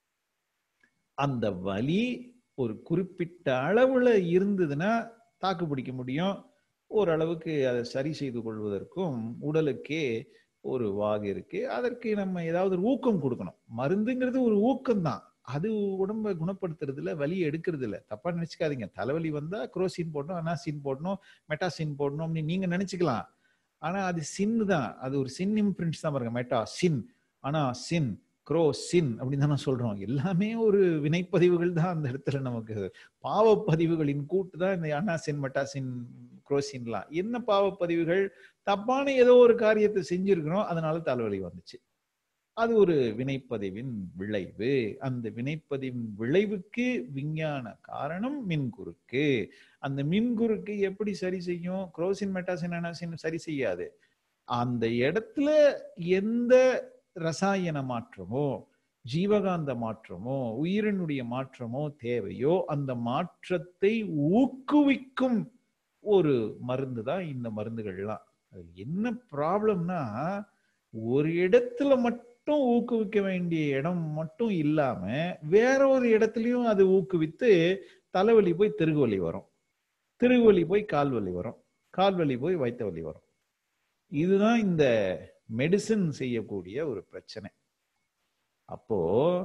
அந்த வலி ஒரு குறிப்பிட்ட அளவுல இருந்ததுன்னா தாக்கு பிடிக்க முடியும் ஓரளவுக்கு அதை சரி செய்து கொள்வதற்கும் உடலுக்கே ஒரு வாகு இருக்கு அதற்கு நம்ம ஏதாவது ஒரு ஊக்கம் கொடுக்கணும் மருந்துங்கிறது ஒரு ஊக்கம் தான் அது உடம்ப குணப்படுத்துறதுல வலி எடுக்கிறது இல்ல தப்பா நினைச்சுக்காதீங்க தலைவலி வந்தா குரோசின் போடணும் அனாசின் போடணும் மெட்டாசின் போடணும் அப்படின்னு நீங்க நினைச்சுக்கலாம் ஆனா அது சின் தான் அது ஒரு சின் இம்ப்ரிண்ட்ஸ் தான் பாருங்க மெட்டா சின் ஆனா சின் க்ரோ சின் அப்படின்னு தான் சொல்றோம் எல்லாமே ஒரு வினைப்பதிவுகள் தான் அந்த இடத்துல நமக்கு பாவப்பதிவுகளின் கூட்டு தான் இந்த அனாசின் மெட்டாசின் குரோசின்லாம் என்ன பாவப்பதிவுகள் தப்பான ஏதோ ஒரு காரியத்தை செஞ்சிருக்கிறோம் அதனால தலைவலி வந்துச்சு அது ஒரு வினைப்பதிவின் விளைவு அந்த வினைப்பதிவின் விளைவுக்கு விஞ்ஞான காரணம் மின்குறுக்கு அந்த மின்குறுக்கு எப்படி சரி செய்யும் குரோசின் மெட்டாசின் அனாசின் சரி செய்யாது அந்த இடத்துல எந்த ரசாயன மாற்றமோ ஜீவகாந்த மாற்றமோ உயிரினுடைய மாற்றமோ தேவையோ அந்த மாற்றத்தை ஊக்குவிக்கும் ஒரு மருந்து தான் இந்த மருந்துகள்லாம் அது என்ன ப்ராப்ளம்னா ஒரு இடத்துல மட்டும் ஊக்குவிக்க வேண்டிய இடம் மட்டும் இல்லாம வேற ஒரு இடத்துலயும் அது ஊக்குவித்து தலைவலி போய் திருகுவலி வரும் திருகுவலி போய் கால்வலி வரும் கால்வலி போய் வயிற்று வலி வரும் இதுதான் இந்த மெடிசின் செய்யக்கூடிய ஒரு பிரச்சனை அப்போ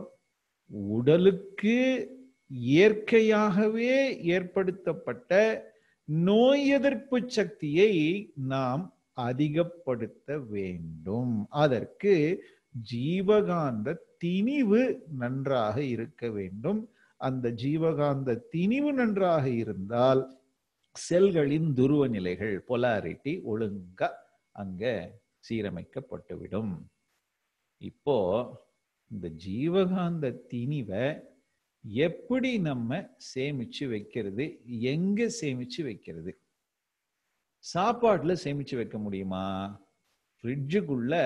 உடலுக்கு இயற்கையாகவே ஏற்படுத்தப்பட்ட நோய் எதிர்ப்பு சக்தியை நாம் அதிகப்படுத்த வேண்டும் அதற்கு ஜீவகாந்த திணிவு நன்றாக இருக்க வேண்டும் அந்த ஜீவகாந்த திணிவு நன்றாக இருந்தால் செல்களின் துருவ நிலைகள் பொலாரிட்டி ஒழுங்கா அங்க சீரமைக்கப்பட்டுவிடும் இப்போ இந்த ஜீவகாந்த திணிவை எப்படி நம்ம சேமிச்சு வைக்கிறது எங்க சேமிச்சு வைக்கிறது சாப்பாட்டுல சேமிச்சு வைக்க முடியுமா ஃப்ரிட்ஜுக்குள்ள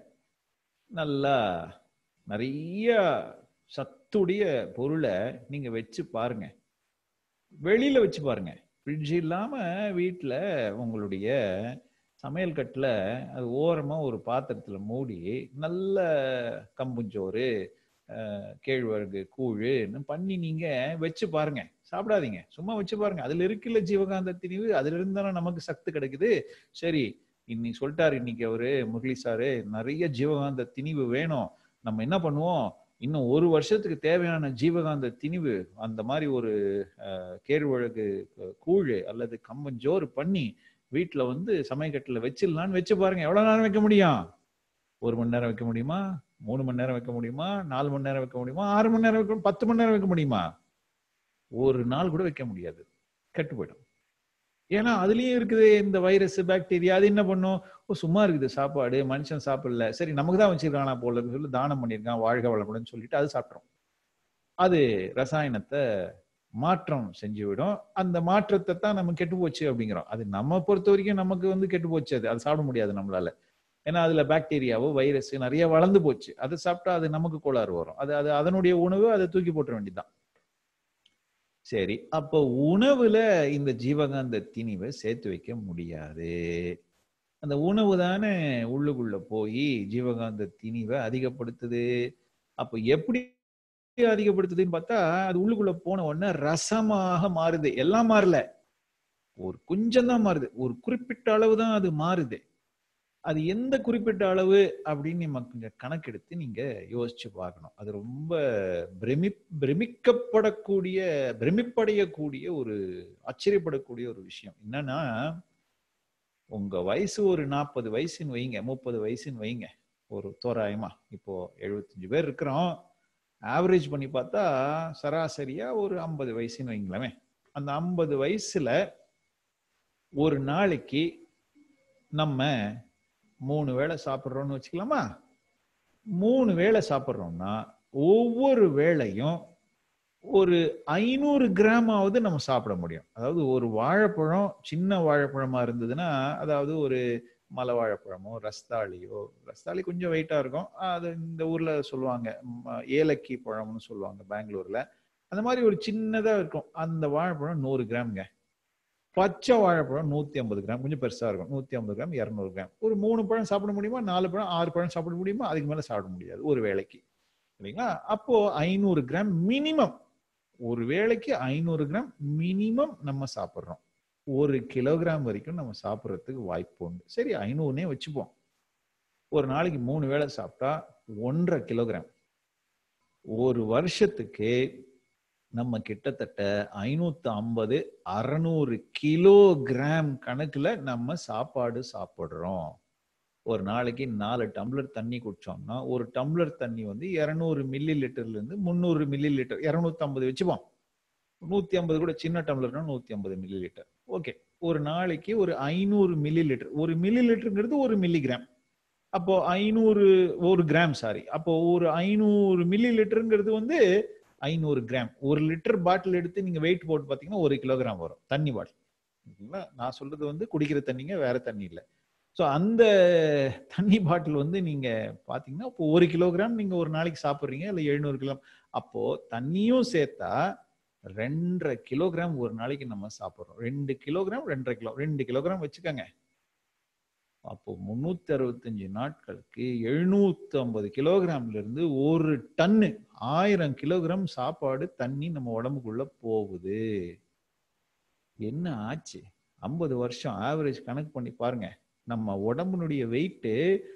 நல்லா நிறைய சத்துடைய பொருளை நீங்க வச்சு பாருங்க வெளியில வச்சு பாருங்க ஃப்ரிட்ஜ் இல்லாம வீட்டுல உங்களுடைய சமையல் கட்டில் அது ஓரமா ஒரு பாத்திரத்துல மூடி நல்ல கம்புஞ்சோறு கேழ்வரகு கூழ்னு பண்ணி நீங்க வச்சு பாருங்க சாப்பிடாதீங்க சும்மா வச்சு பாருங்க அதுல இருக்குல்ல ஜீவகாந்த திணிவு அதுல இருந்தானே நமக்கு சத்து கிடைக்குது சரி இன்னைக்கு சொல்லிட்டாரு இன்னைக்கு அவரு முரளி சாரு நிறைய ஜீவகாந்த திணிவு வேணும் நம்ம என்ன பண்ணுவோம் இன்னும் ஒரு வருஷத்துக்கு தேவையான ஜீவகாந்த திணிவு அந்த மாதிரி ஒரு அஹ், கேழ்வழகு அஹ், கூழ் அல்லது கம்பஞ்சோறு பண்ணி வீட்டுல வந்து சமயக்கட்டில் வச்சிடலான்னு வச்சு பாருங்க எவ்வளவு நேரம் வைக்க முடியும் ஒரு மணி நேரம் வைக்க முடியுமா மூணு மணி நேரம் வைக்க முடியுமா நாலு மணி நேரம் வைக்க முடியுமா ஆறு மணி நேரம் வைக்க பத்து மணி நேரம் வைக்க முடியுமா ஒரு நாள் கூட வைக்க முடியாது கெட்டு போயிடும் ஏன்னா அதுலயும் இருக்குது இந்த வைரஸ் பாக்டீரியா அது என்ன பண்ணும் ஓ சும்மா இருக்குது சாப்பாடு மனுஷன் சாப்பிடல சரி நமக்கு தான் வச்சிருக்கானா போல இருக்குன்னு சொல்லி தானம் பண்ணியிருக்கான் வாழ்க வளமுடன் சொல்லிட்டு அது சாப்பிட்றோம் அது ரசாயனத்தை மாற்றம் செஞ்சு விடும் அந்த மாற்றத்தை தான் நம்ம கெட்டு போச்சு அப்படிங்கிறோம் அது நம்ம பொறுத்த வரைக்கும் நமக்கு வந்து கெட்டு போச்சு அது அது சாப்பிட முடியாது நம்மளால ஏன்னா அதுல பாக்டீரியாவோ வைரஸ் நிறைய வளர்ந்து போச்சு அதை சாப்பிட்டா அது நமக்கு கோளாறு வரும் அது அது அதனுடைய உணவு அதை தூக்கி போட்டுற வேண்டியதுதான் சரி அப்போ உணவுல இந்த ஜீவகாந்த திணிவை சேர்த்து வைக்க முடியாது அந்த உணவு தானே உள்ளுக்குள்ள போய் ஜீவகாந்த திணிவை அதிகப்படுத்துது அப்போ எப்படி அதிகப்படுத்துதுன்னு பார்த்தா அது உள்ளுக்குள்ள போன உடனே ரசமாக மாறுது எல்லாம் மாறல ஒரு கொஞ்சம் தான் மாறுது ஒரு குறிப்பிட்ட அளவு தான் அது மாறுது அது எந்த குறிப்பிட்ட அளவு அப்படின்னு நம்ம கொஞ்சம் கணக்கெடுத்து நீங்க யோசிச்சு பார்க்கணும் அது ரொம்ப பிரமி பிரமிக்கப்படக்கூடிய பிரமிப்படையக்கூடிய ஒரு ஆச்சரியப்படக்கூடிய ஒரு விஷயம் என்னன்னா உங்க வயசு ஒரு நாற்பது வயசுன்னு வைங்க முப்பது வயசுன்னு வைங்க ஒரு தோராயமா இப்போ எழுபத்தஞ்சு பேர் இருக்கிறோம் ஆவரேஜ் பண்ணி பார்த்தா சராசரியா ஒரு ஐம்பது வயசுன்னு வைங்களேன் அந்த ஐம்பது வயசுல ஒரு நாளைக்கு நம்ம மூணு வேளை சாப்பிட்றோம்னு வச்சுக்கலாமா மூணு வேளை சாப்பிட்றோம்னா ஒவ்வொரு வேளையும் ஒரு ஐநூறு கிராமாவது நம்ம சாப்பிட முடியும் அதாவது ஒரு வாழைப்பழம் சின்ன வாழைப்பழமா இருந்ததுன்னா அதாவது ஒரு மலை வாழைப்பழமோ ரஸ்தாளியோ ரஸ்தாளி கொஞ்சம் வெயிட்டா இருக்கும் அது இந்த ஊர்ல சொல்லுவாங்க ம, ஏலக்கி பழம்னு சொல்லுவாங்க பெங்களூர்ல அந்த மாதிரி ஒரு சின்னதா இருக்கும் அந்த வாழைப்பழம் நூறு கிராம்ங்க பச்சை வாழைப்பழம் நூத்தி ஐம்பது கிராம் கொஞ்சம் பெருசா இருக்கும் நூத்தி ஐம்பது கிராம் இரநூறு கிராம் ஒரு மூணு பழம் சாப்பிட முடியுமா நாலு பழம் ஆறு பழம் சாப்பிட முடியுமா அதுக்கு மேல சாப்பிட முடியாது ஒரு வேளைக்கு இல்லைங்களா அப்போ ஐநூறு கிராம் மினிமம் ஒரு வேளைக்கு ஐநூறு கிராம் மினிமம் நம்ம சாப்பிட்றோம் ஒரு கிலோகிராம் வரைக்கும் நம்ம சாப்பிட்றதுக்கு வாய்ப்பு உண்டு சரி ஐநூறுனே வச்சுப்போம் ஒரு நாளைக்கு மூணு வேளை சாப்பிட்டா ஒன்றரை கிலோகிராம் ஒரு வருஷத்துக்கு நம்ம கிட்டத்தட்ட ஐநூத்தி ஐம்பது அறநூறு கிலோகிராம் கணக்குல நம்ம சாப்பாடு சாப்பிடுறோம் ஒரு நாளைக்கு நாலு டம்ளர் தண்ணி குடிச்சோம்னா ஒரு டம்ளர் தண்ணி வந்து இருநூறு மில்லி லிட்டர்ல இருந்து முந்நூறு மில்லி லிட்டர் இருநூத்தி ஐம்பது வச்சுப்போம் நூத்தி ஐம்பது கூட சின்ன டம்ளர்னா நூத்தி ஐம்பது மில்லி லிட்டர் ஓகே ஒரு நாளைக்கு ஒரு ஐநூறு மில்லி லிட்டர் ஒரு மில்லி லிட்டருங்கிறது ஒரு மில்லிகிராம் அப்போ ஐநூறு ஒரு கிராம் சாரி அப்போ ஒரு ஐநூறு மில்லி லிட்டருங்கிறது வந்து ஐநூறு கிராம் ஒரு லிட்டர் பாட்டில் எடுத்து நீங்க வெயிட் போட்டு பாத்தீங்கன்னா ஒரு கிலோகிராம் வரும் தண்ணி பாட்டில் ஓகேங்களா நான் சொல்றது வந்து குடிக்கிற தண்ணிங்க வேற தண்ணி இல்லை ஸோ அந்த தண்ணி பாட்டில் வந்து நீங்க பாத்தீங்கன்னா இப்போ ஒரு கிலோகிராம் நீங்க ஒரு நாளைக்கு சாப்பிட்றீங்க இல்லை எழுநூறு கிலோ அப்போ தண்ணியும் சேர்த்தா ரெண்டரை கிலோகிராம் ஒரு நாளைக்கு நம்ம சாப்பிட்றோம் ரெண்டு கிலோகிராம் ரெண்டரை கிலோ ரெண்டு கிலோகிராம் வச்சுக்கோங்க அப்போ முன்னூத்தி அறுபத்தஞ்சு நாட்களுக்கு எழுநூத்தி ஐம்பது கிலோகிராம்ல இருந்து ஒரு டன்னு ஆயிரம் கிலோகிராம் சாப்பாடு தண்ணி நம்ம உடம்புக்குள்ள போகுது என்ன ஆச்சு ஐம்பது வருஷம் ஆவரேஜ் கணக்கு பண்ணி பாருங்க நம்ம உடம்புனுடைய வெயிட்டு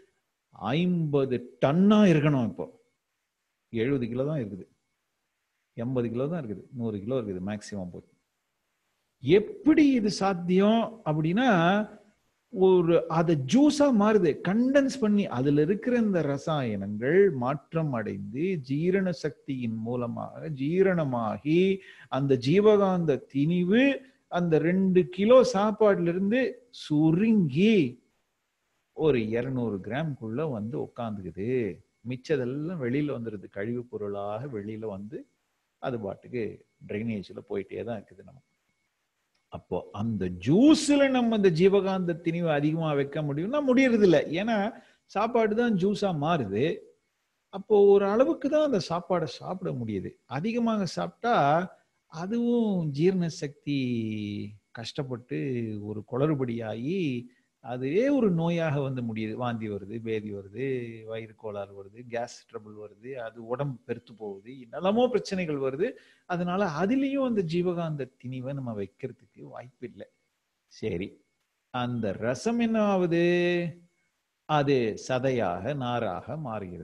ஐம்பது டன்னா இருக்கணும் இப்போ எழுபது கிலோ தான் இருக்குது எண்பது கிலோ தான் இருக்குது நூறு கிலோ இருக்குது மேக்சிமம் போய் எப்படி இது சாத்தியம் அப்படின்னா ஒரு அதை ஜூஸா மாறுது கண்டென்ஸ் பண்ணி அதுல இருக்கிற இந்த ரசாயனங்கள் மாற்றம் அடைந்து ஜீரண சக்தியின் மூலமாக ஜீரணமாகி அந்த ஜீவகாந்த திணிவு அந்த ரெண்டு கிலோ சாப்பாடுல இருந்து சுருங்கி ஒரு இருநூறு கிராம்குள்ள வந்து உட்காந்துக்குது மிச்சதெல்லாம் வெளியில வந்துருது கழிவு பொருளாக வெளியில வந்து அது பாட்டுக்கு ட்ரைனேஜ்ல போயிட்டே தான் இருக்குது நம்ம அப்போ அந்த ஜூஸ்ல நம்ம இந்த ஜீவகாந்த திணிவு அதிகமா வைக்க முடியும்னா முடியறது இல்லை ஏன்னா சாப்பாடு தான் ஜூஸா மாறுது அப்போ ஒரு அளவுக்கு தான் அந்த சாப்பாடை சாப்பிட முடியுது அதிகமாக சாப்பிட்டா அதுவும் ஜீரண சக்தி கஷ்டப்பட்டு ஒரு குளறுபடியாகி அதுவே ஒரு நோயாக வந்து முடியுது வாந்தி வருது பேதி வருது வயிறு கோளாறு வருது கேஸ் ட்ரபிள் வருது அது உடம்பு பெருத்து போகுது என்னெல்லாமோ பிரச்சனைகள் வருது அதனால அதுலேயும் அந்த ஜீவகாந்த திணிவை நம்ம வைக்கிறதுக்கு வாய்ப்பு இல்லை சரி அந்த ரசம் என்ன ஆகுது அது சதையாக நாராக மாறுகிறது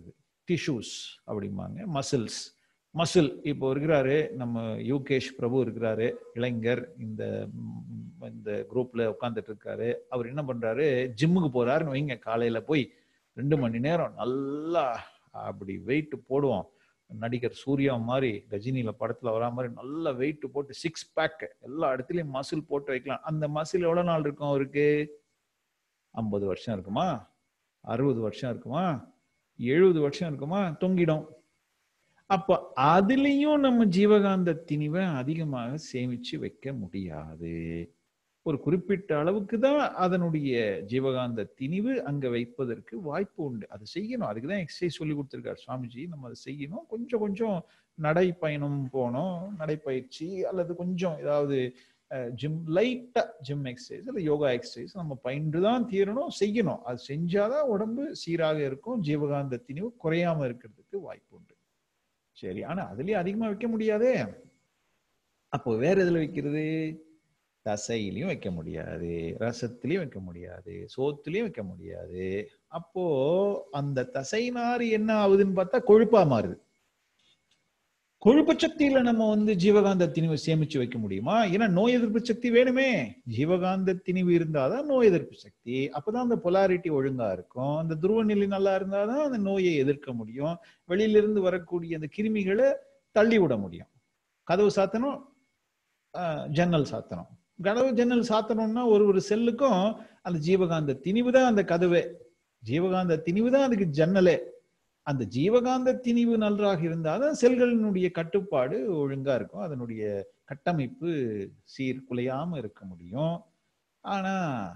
டிஷ்யூஸ் அப்படிம்பாங்க மசில்ஸ் மசில் இப்போ இருக்கிறாரு நம்ம யூகேஷ் பிரபு இருக்கிறாரு இளைஞர் இந்த ம், இந்த குரூப்ல உட்காந்துட்டு இருக்காரு அவர் என்ன பண்றாரு ஜிம்முக்கு போறாருன்னு வைங்க காலையில போய் ரெண்டு மணி நேரம் நல்லா அப்படி வெயிட் போடுவோம் நடிகர் சூர்யா மாதிரி கஜினியில படத்துல வரா மாதிரி நல்ல வெயிட் போட்டு சிக்ஸ் பேக் எல்லா இடத்துலயும் மசில் போட்டு வைக்கலாம் அந்த மசில் எவ்வளவு நாள் இருக்கும் அவருக்கு ஐம்பது வருஷம் இருக்குமா அறுபது வருஷம் இருக்குமா எழுபது வருஷம் இருக்குமா தொங்கிடும் அப்ப அதுலயும் நம்ம ஜீவகாந்த திணிவை அதிகமாக சேமிச்சு வைக்க முடியாது ஒரு குறிப்பிட்ட அளவுக்கு தான் அதனுடைய ஜீவகாந்த திணிவு அங்க வைப்பதற்கு வாய்ப்பு உண்டு அது செய்யணும் அதுக்கு தான் எக்ஸசைஸ் சொல்லி கொடுத்துருக்காரு சுவாமிஜி நம்ம அதை செய்யணும் கொஞ்சம் கொஞ்சம் நடைப்பயணம் போனோம் நடைப்பயிற்சி அல்லது கொஞ்சம் ஏதாவது ஜிம் லைட்டா ஜிம் எக்ஸசைஸ் இல்லை யோகா எக்ஸசைஸ் நம்ம பயின்று தான் தீரணும் செய்யணும் அது செஞ்சாதான் உடம்பு சீராக இருக்கும் ஜீவகாந்த திணிவு குறையாம இருக்கிறதுக்கு வாய்ப்பு உண்டு சரி ஆனா அதுலயும் அதிகமா வைக்க முடியாதே அப்போ வேற எதுல வைக்கிறது தசையிலையும் வைக்க முடியாது ரசத்திலையும் வைக்க முடியாது சோத்துலயும் வைக்க முடியாது அப்போ அந்த தசை நாறு என்ன ஆகுதுன்னு பார்த்தா கொழுப்பா மாறுது கொழுப்பு சக்தியில நம்ம வந்து ஜீவகாந்த திணிவை சேமிச்சு வைக்க முடியுமா ஏன்னா நோய் எதிர்ப்பு சக்தி வேணுமே ஜீவகாந்த திணிவு இருந்தாதான் நோய் எதிர்ப்பு சக்தி அப்பதான் அந்த பொலாரிட்டி ஒழுங்கா இருக்கும் அந்த துருவ நிலை நல்லா இருந்தாதான் அந்த நோயை எதிர்க்க முடியும் வெளியில இருந்து வரக்கூடிய அந்த கிருமிகளை தள்ளி விட முடியும் கதவு சாத்தணும் ஆஹ், ஜன்னல் சாத்தணும் கதவு ஜன்னல் சாத்தணும்னா ஒரு ஒரு செல்லுக்கும் அந்த ஜீவகாந்த திணிவு தான் அந்த கதவே ஜீவகாந்த திணிவு தான் அதுக்கு ஜன்னலே அந்த ஜீவகாந்த திணிவு நன்றாக இருந்தாதான் செல்களினுடைய கட்டுப்பாடு ஒழுங்கா இருக்கும் அதனுடைய கட்டமைப்பு சீர்குலையாம இருக்க முடியும் ஆனா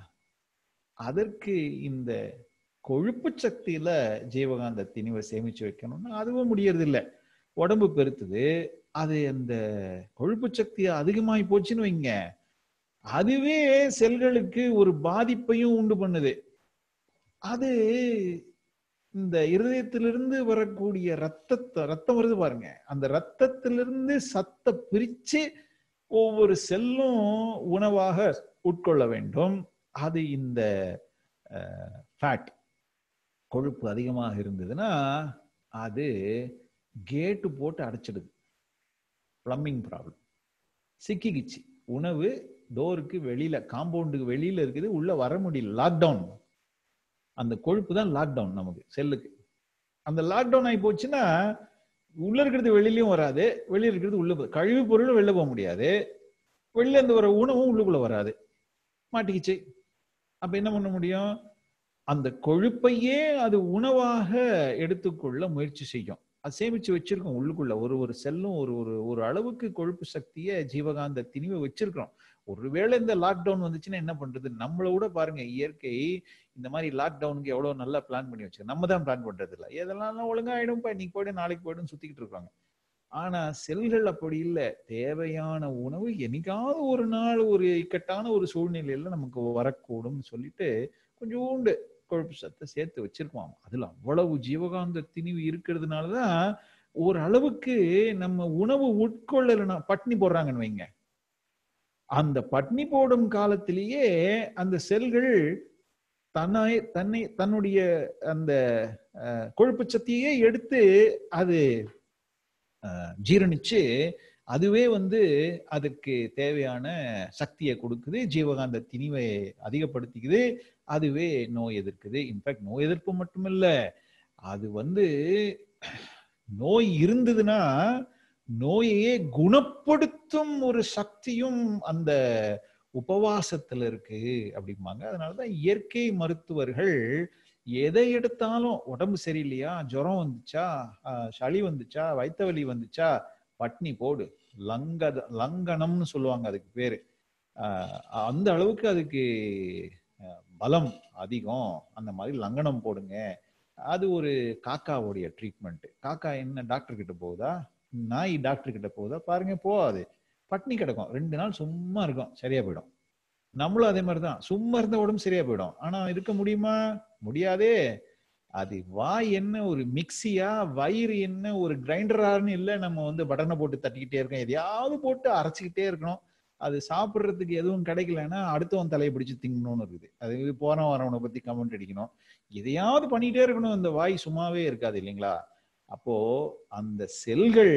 அதற்கு இந்த கொழுப்பு சக்தியில ஜீவகாந்த திணிவை சேமிச்சு வைக்கணும்னா அதுவும் முடியறது இல்ல உடம்பு பெருத்துது அது அந்த கொழுப்பு சக்தி அதிகமாகி போச்சுன்னு வைங்க அதுவே செல்களுக்கு ஒரு பாதிப்பையும் உண்டு பண்ணுது அது இந்த இருதயத்திலிருந்து வரக்கூடிய ரத்தத்தை ரத்தம் வருது பாருங்க அந்த ரத்தத்திலிருந்து சத்தை பிரிச்சு ஒவ்வொரு செல்லும் உணவாக உட்கொள்ள வேண்டும் அது இந்த ஃபேட் கொழுப்பு அதிகமாக இருந்ததுன்னா அது கேட்டு போட்டு அடைச்சிடுது பிளம்பிங் ப்ராப்ளம் சிக்கிக்கிச்சு உணவு டோருக்கு வெளியில காம்பவுண்டுக்கு வெளியில இருக்குது உள்ள வர முடியல லாக்டவுன் அந்த கொழுப்பு தான் லாக்டவுன் நமக்கு செல்லுக்கு அந்த லாக்டவுன் ஆகி போச்சுன்னா உள்ள இருக்கிறது வெளியிலயும் வராது வெளியில இருக்கிறது உள்ள போ- கழிவு பொருளும் வெளில போக முடியாது வெளில இருந்து வர உணவும் உள்ளுக்குள்ள வராது மாட்டிக்கிச்சு அப்ப என்ன பண்ண முடியும் அந்த கொழுப்பையே அது உணவாக எடுத்துக்கொள்ள முயற்சி செய்யும் அது சேமிச்சு வச்சிருக்கோம் உள்ளுக்குள்ள ஒரு ஒரு செல்லும் ஒரு ஒரு ஒரு அளவுக்கு கொழுப்பு சக்தியை ஜீவகாந்த திணிவை வச்சிருக்கிறோம் ஒருவேளை இந்த லாக்டவுன் வந்துச்சுன்னா என்ன பண்றது நம்மள கூட பாருங்க இயற்கை இந்த மாதிரி லாக்டவுனுக்கு எவ்வளவு நல்லா பிளான் பண்ணி வச்சு நம்ம தான் பிளான் பண்றது இல்ல எதெல்லாம் ஒழுங்கா ஆயிடும்ப்பா இன்னைக்கு போய்டு நாளைக்கு போய்டுன்னு சுத்திக்கிட்டு இருக்காங்க ஆனா செல்கள் அப்படி இல்லை தேவையான உணவு என்னைக்காவது ஒரு நாள் ஒரு இக்கட்டான ஒரு சூழ்நிலையில நமக்கு வரக்கூடும்னு சொல்லிட்டு கொஞ்சோண்டு கொழுப்பு சத்தை சேர்த்து வச்சிருக்குவாங்க அதுல அவ்வளவு ஜீவகாந்த திணிவு இருக்கிறதுனாலதான் ஒரு அளவுக்கு நம்ம உணவு உட்கொள்ளலைன்னா பட்னி போடுறாங்கன்னு வைங்க அந்த பட்னி போடும் காலத்திலேயே அந்த செல்கள் தன்னை தன்னை தன்னுடைய அந்த அஹ், கொழுப்பு சக்தியே எடுத்து அது அஹ், ஜீரணிச்சு அதுவே வந்து அதுக்கு தேவையான சக்தியை கொடுக்குது ஜீவகாந்த திணிவை அதிகப்படுத்திக்குது அதுவே நோய் எதிர்க்குது இன்ஃபேக்ட் நோய் எதிர்ப்பு மட்டுமில்ல அது வந்து நோய் இருந்ததுன்னா நோயையே குணப்படுத்தும் ஒரு சக்தியும் அந்த உபவாசத்துல இருக்கு அப்படிம்பாங்க அதனாலதான் இயற்கை மருத்துவர்கள் எதை எடுத்தாலும் உடம்பு சரியில்லையா ஜுரம் வந்துச்சா ஆஹ் சளி வந்துச்சா வயித்த வலி வந்துச்சா பட்னி போடு லங்க லங்கனம்னு சொல்லுவாங்க அதுக்கு பேரு ஆஹ் அந்த அளவுக்கு அதுக்கு ஆஹ் பலம் அதிகம் அந்த மாதிரி லங்கனம் போடுங்க அது ஒரு காக்காவுடைய ட்ரீட்மெண்ட் காக்கா என்ன டாக்டர் கிட்ட போகுதா நாய் டாக்டர் கிட்ட போகுதா பாருங்க போகாது பட்னி கிடக்கும் ரெண்டு நாள் சும்மா இருக்கும் சரியா போயிடும் நம்மளும் அதே மாதிரி தான் சும்மா இருந்த உடம்பு சரியா போயிடும் ஆனா இருக்க முடியுமா முடியாதே அது வாய் என்ன ஒரு மிக்சியா வயிறு என்ன ஒரு கிரைண்டரான்னு இல்லை நம்ம வந்து பட்டனை போட்டு தட்டிக்கிட்டே இருக்கோம் எதையாவது போட்டு அரைச்சிக்கிட்டே இருக்கணும் அது சாப்பிட்றதுக்கு எதுவும் கிடைக்கலன்னா அடுத்தவன் தலையை பிடிச்சு திங்கணும்னு இருக்குது அது போன வரவனை பத்தி கமெண்ட் அடிக்கணும் எதையாவது பண்ணிட்டே இருக்கணும் இந்த வாய் சும்மாவே இருக்காது இல்லைங்களா அப்போ அந்த செல்கள்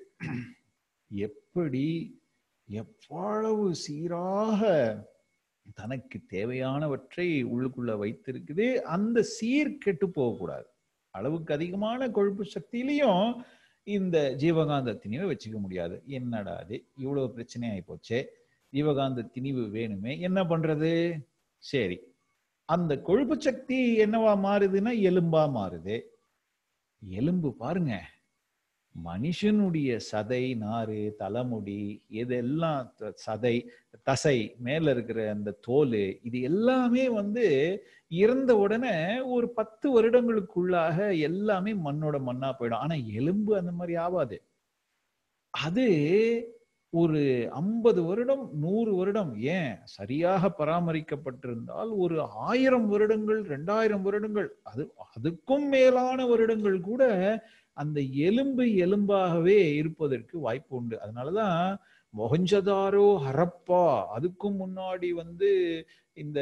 எப்படி எவ்வளவு சீராக தனக்கு தேவையானவற்றை உள்ளுக்குள்ள வைத்திருக்குது அந்த சீர் கெட்டு போகக்கூடாது அளவுக்கு அதிகமான கொழுப்பு சக்தியிலையும் இந்த ஜீவகாந்த திணிவை வச்சுக்க முடியாது என்னடா அது இவ்வளவு பிரச்சனை ஆகி போச்சே ஜீவகாந்த திணிவு வேணுமே என்ன பண்றது சரி அந்த கொழுப்பு சக்தி என்னவா மாறுதுன்னா எலும்பா மாறுது எலும்பு பாருங்க மனுஷனுடைய சதை நாறு தலைமுடி இதெல்லாம் த- சதை தசை மேல இருக்கிற அந்த தோல் இது எல்லாமே வந்து இறந்த உடனே ஒரு பத்து வருடங்களுக்குள்ளாக எல்லாமே மண்ணோட மண்ணா போயிடும் ஆனா எலும்பு அந்த மாதிரி ஆகாது அது ஒரு ஐம்பது வருடம் நூறு வருடம் ஏன் சரியாக பராமரிக்கப்பட்டிருந்தால் ஒரு ஆயிரம் வருடங்கள் ரெண்டாயிரம் வருடங்கள் அது அதுக்கும் மேலான வருடங்கள் கூட அந்த எலும்பு எலும்பாகவே இருப்பதற்கு வாய்ப்பு உண்டு அதனாலதான் மொஹஞ்சதாரோ ஹரப்பா அதுக்கும் முன்னாடி வந்து இந்த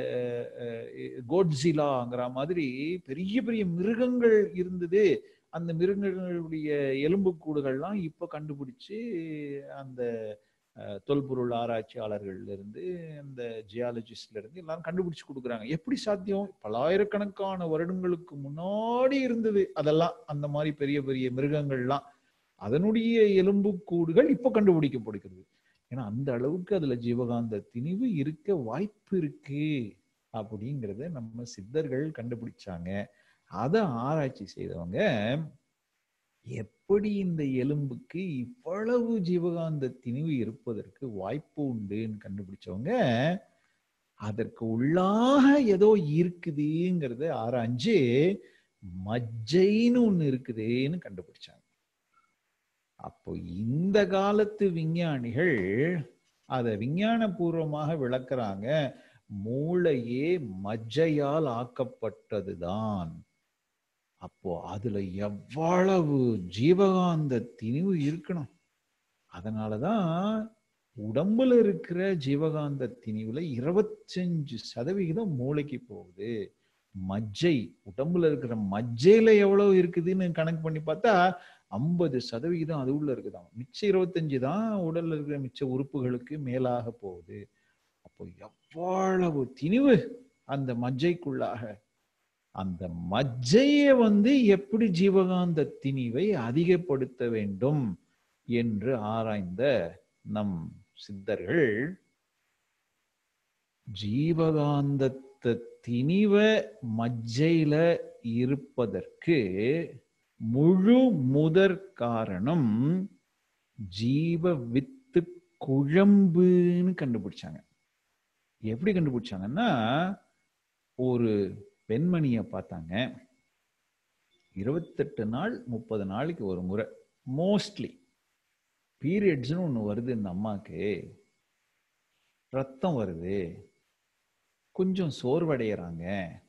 கோட்ஸிலாங்கிற மாதிரி பெரிய பெரிய மிருகங்கள் இருந்தது அந்த மிருகங்களுடைய எலும்புக்கூடுகள்லாம் இப்ப கண்டுபிடிச்சு அந்த அஹ், தொல்பொருள் ஆராய்ச்சியாளர்கள்ல இருந்து அந்த ஜியாலஜிஸ்ட்ல இருந்து எல்லாரும் கண்டுபிடிச்சு கொடுக்குறாங்க எப்படி சாத்தியம் பல்லாயிரக்கணக்கான வருடங்களுக்கு முன்னாடி இருந்தது அதெல்லாம் அந்த மாதிரி பெரிய பெரிய மிருகங்கள்லாம் அதனுடைய எலும்புக்கூடுகள் இப்ப கண்டுபிடிக்கப்படுகிறது ஏன்னா அந்த அளவுக்கு அதுல ஜீவகாந்த திணிவு இருக்க வாய்ப்பு இருக்கு அப்படிங்கிறத நம்ம சித்தர்கள் கண்டுபிடிச்சாங்க அதை ஆராய்ச்சி செய்தவங்க எப்படி இந்த எலும்புக்கு இவ்வளவு ஜீவகாந்த திணிவு இருப்பதற்கு வாய்ப்பு உண்டுன்னு கண்டுபிடிச்சவங்க அதற்கு உள்ளாக ஏதோ இருக்குதுங்கிறத ஆராய்ஞ்சு மஜ்ஜைன்னு ஒண்ணு இருக்குதுன்னு கண்டுபிடிச்சாங்க அப்போ இந்த காலத்து விஞ்ஞானிகள் அதை விஞ்ஞான பூர்வமாக விளக்குறாங்க மூளையே மஜ்ஜையால் ஆக்கப்பட்டதுதான் அப்போ அதுல எவ்வளவு ஜீவகாந்த திணிவு இருக்கணும் அதனாலதான் உடம்புல இருக்கிற ஜீவகாந்த திணிவுல இருபத்தஞ்சு சதவிகிதம் மூளைக்கு போகுது மஜ்ஜை உடம்புல இருக்கிற மஜ்ஜையில எவ்வளவு இருக்குதுன்னு கணக்கு பண்ணி பார்த்தா ஐம்பது சதவிகிதம் அது உள்ள இருக்குதாம் மிச்சம் இருபத்தஞ்சு தான் உடல்ல இருக்கிற மிச்ச உறுப்புகளுக்கு மேலாக போகுது அப்போ எவ்வளவு திணிவு அந்த மஜ்ஜைக்குள்ளாக அந்த மஜ்ஜையை வந்து எப்படி ஜீவகாந்த திணிவை அதிகப்படுத்த வேண்டும் என்று ஆராய்ந்த நம் சித்தர்கள் ஜீவகாந்தத்தை திணிவ மஜ்ஜையில இருப்பதற்கு முழு முதற் காரணம் ஜீவ வித்து குழம்புன்னு கண்டுபிடிச்சாங்க எப்படி கண்டுபிடிச்சாங்கன்னா ஒரு பெண்மணியை பார்த்தாங்க இருபத்தெட்டு நாள் முப்பது நாளைக்கு ஒரு முறை மோஸ்ட்லி பீரியட்ஸ்னு ஒன்று வருது இந்த அம்மாக்கு ரத்தம் வருது கொஞ்சம் சோர்வடைகிறாங்க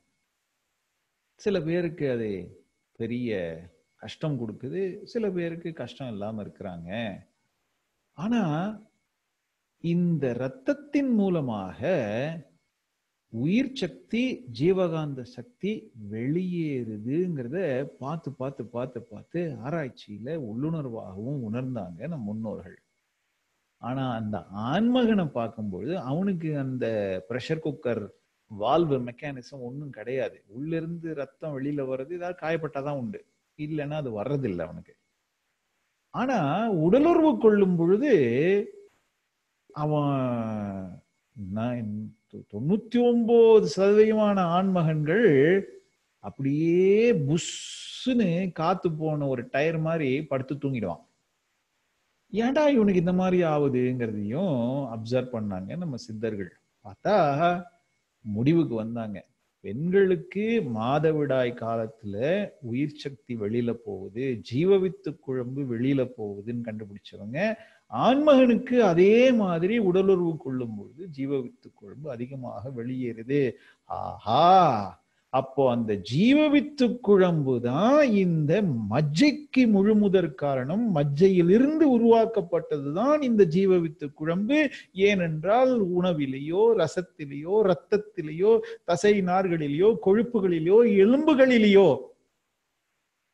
சில பேருக்கு அது பெரிய கஷ்டம் கொடுக்குது சில பேருக்கு கஷ்டம் இல்லாம இருக்கிறாங்க ஆனா இந்த இரத்தத்தின் மூலமாக உயிர் சக்தி ஜீவகாந்த சக்தி வெளியேறுதுங்கிறத பார்த்து பார்த்து பார்த்து பார்த்து ஆராய்ச்சியில உள்ளுணர்வாகவும் உணர்ந்தாங்க நம் முன்னோர்கள் ஆனா அந்த ஆண்மகனை பார்க்கும்பொழுது அவனுக்கு அந்த ப்ரெஷர் குக்கர் வால்வு மெக்கானிசம் ஒன்றும் கிடையாது உள்ள இருந்து ரத்தம் வெளியில வர்றது ஏதாவது காயப்பட்டாதான் உண்டு இல்லைன்னா அது வர்றதில்லை அவனுக்கு ஆனா உடலுறவு கொள்ளும் பொழுது அவன் நான் தொண்ணூத்தி ஒன்பது சதவீதமான ஆண்மகன்கள் அப்படியே புஷ்ஷுன்னு காத்து போன ஒரு டயர் மாதிரி படுத்து தூங்கிடுவான் ஏன்டா இவனுக்கு இந்த மாதிரி ஆகுதுங்கிறதையும் அப்சர்வ் பண்ணாங்க நம்ம சித்தர்கள் பார்த்தா முடிவுக்கு வந்தாங்க பெண்களுக்கு மாதவிடாய் காலத்துல உயிர் சக்தி வெளியில போகுது ஜீவவித்து குழம்பு வெளியில போகுதுன்னு கண்டுபிடிச்சவங்க ஆண்மகனுக்கு அதே மாதிரி உடலுறவு கொள்ளும் பொழுது ஜீவவித்து குழம்பு அதிகமாக வெளியேறுது ஆஹா அப்போ அந்த ஜீவவித்து குழம்பு தான் இந்த மஜ்ஜைக்கு முழுமுதற் காரணம் மஜ்ஜையிலிருந்து உருவாக்கப்பட்டதுதான் இந்த ஜீவவித்து குழம்பு ஏனென்றால் உணவிலேயோ ரசத்திலேயோ இரத்தத்திலேயோ தசை நார்களிலேயோ கொழுப்புகளிலேயோ எலும்புகளிலேயோ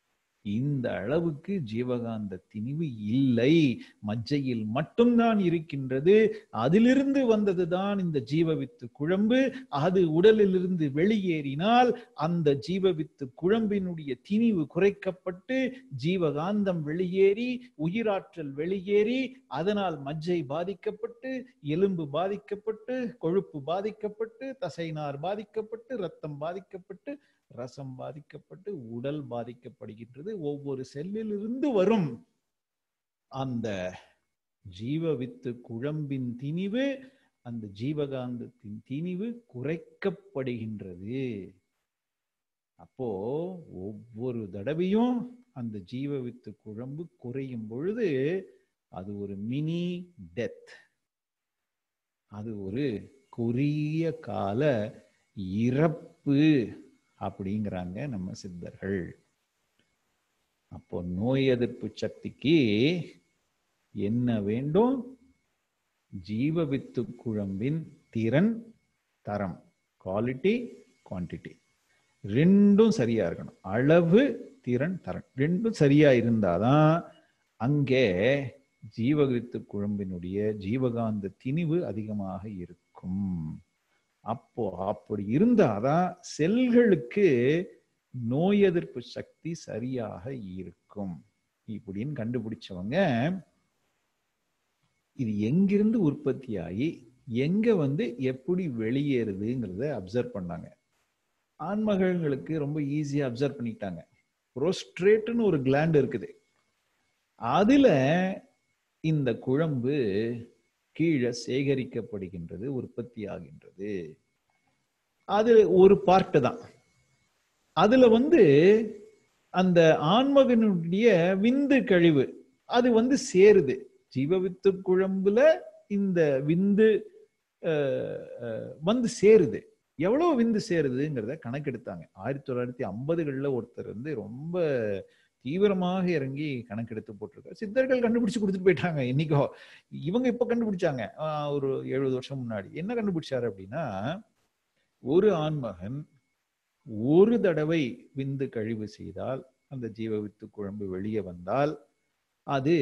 இந்த அளவுக்கு ஜீவகாந்த திணிவு இல்லை மஜ்ஜையில் மட்டும்தான் இருக்கின்றது அதிலிருந்து வந்ததுதான் இந்த ஜீவவித்து குழம்பு அது உடலிலிருந்து வெளியேறினால் அந்த ஜீவவித்து குழம்பினுடைய திணிவு குறைக்கப்பட்டு ஜீவகாந்தம் வெளியேறி உயிராற்றல் வெளியேறி அதனால் மஜ்ஜை பாதிக்கப்பட்டு எலும்பு பாதிக்கப்பட்டு கொழுப்பு பாதிக்கப்பட்டு தசைநார் பாதிக்கப்பட்டு ரத்தம் பாதிக்கப்பட்டு ரசம் பாதிக்கப்பட்டு உடல் பாதிக்கப்படுகின்றது ஒவ்வொரு செல்லிலிருந்து வரும் அந்த ஜீவவித்து குழம்பின் திணிவு அந்த ஜீவகாந்தத்தின் திணிவு குறைக்கப்படுகின்றது அப்போ ஒவ்வொரு தடவையும் அந்த ஜீவவித்து குழம்பு குறையும் பொழுது அது ஒரு மினி டெத் அது ஒரு குறுகிய கால இறப்பு அப்படிங்கிறாங்க நம்ம சித்தர்கள் அப்போ நோய் எதிர்ப்பு சக்திக்கு என்ன வேண்டும் ஜீவவித்து குழம்பின் திறன் தரம் குவாலிட்டி குவான்டிட்டி ரெண்டும் சரியா இருக்கணும் அளவு திறன் தரம் ரெண்டும் சரியா இருந்தாதான் அங்கே ஜீவவித்து குழம்பினுடைய ஜீவகாந்த திணிவு அதிகமாக இருக்கும் அப்போ அப்படி இருந்தாதான் செல்களுக்கு நோய் எதிர்ப்பு சக்தி சரியாக இருக்கும் இப்படின்னு கண்டுபிடிச்சவங்க இது எங்கிருந்து உற்பத்தியாகி எங்க வந்து எப்படி வெளியேறுதுங்கிறத அப்சர்வ் பண்ணாங்க ஆண்மகள்களுக்கு ரொம்ப ஈஸியா அப்சர்வ் பண்ணிட்டாங்க ப்ரோஸ்ட்ரேட்னு ஒரு கிளாண்ட் இருக்குது அதுல இந்த குழம்பு கீழே சேகரிக்கப்படுகின்றது உற்பத்தி ஆகின்றது அது ஒரு பார்ட்டு தான் அதுல வந்து அந்த ஆண்மகனுடைய விந்து கழிவு அது வந்து சேருது ஜீவவித்து குழம்புல இந்த விந்து வந்து சேருது எவ்வளவு விந்து சேருதுங்கிறத கணக்கெடுத்தாங்க ஆயிரத்தி தொள்ளாயிரத்தி ஐம்பதுகள்ல ஒருத்தர் வந்து ரொம்ப தீவிரமாக இறங்கி கணக்கெடுத்து போட்டிருக்காரு சித்தர்கள் கண்டுபிடிச்சு கொடுத்துட்டு போயிட்டாங்க இன்னைக்கோ இவங்க இப்ப கண்டுபிடிச்சாங்க ஒரு எழுபது வருஷம் முன்னாடி என்ன கண்டுபிடிச்சாரு அப்படின்னா ஒரு ஆண்மகன் ஒரு தடவை விந்து கழிவு செய்தால் அந்த ஜீவவித்து குழம்பு வெளியே வந்தால் அது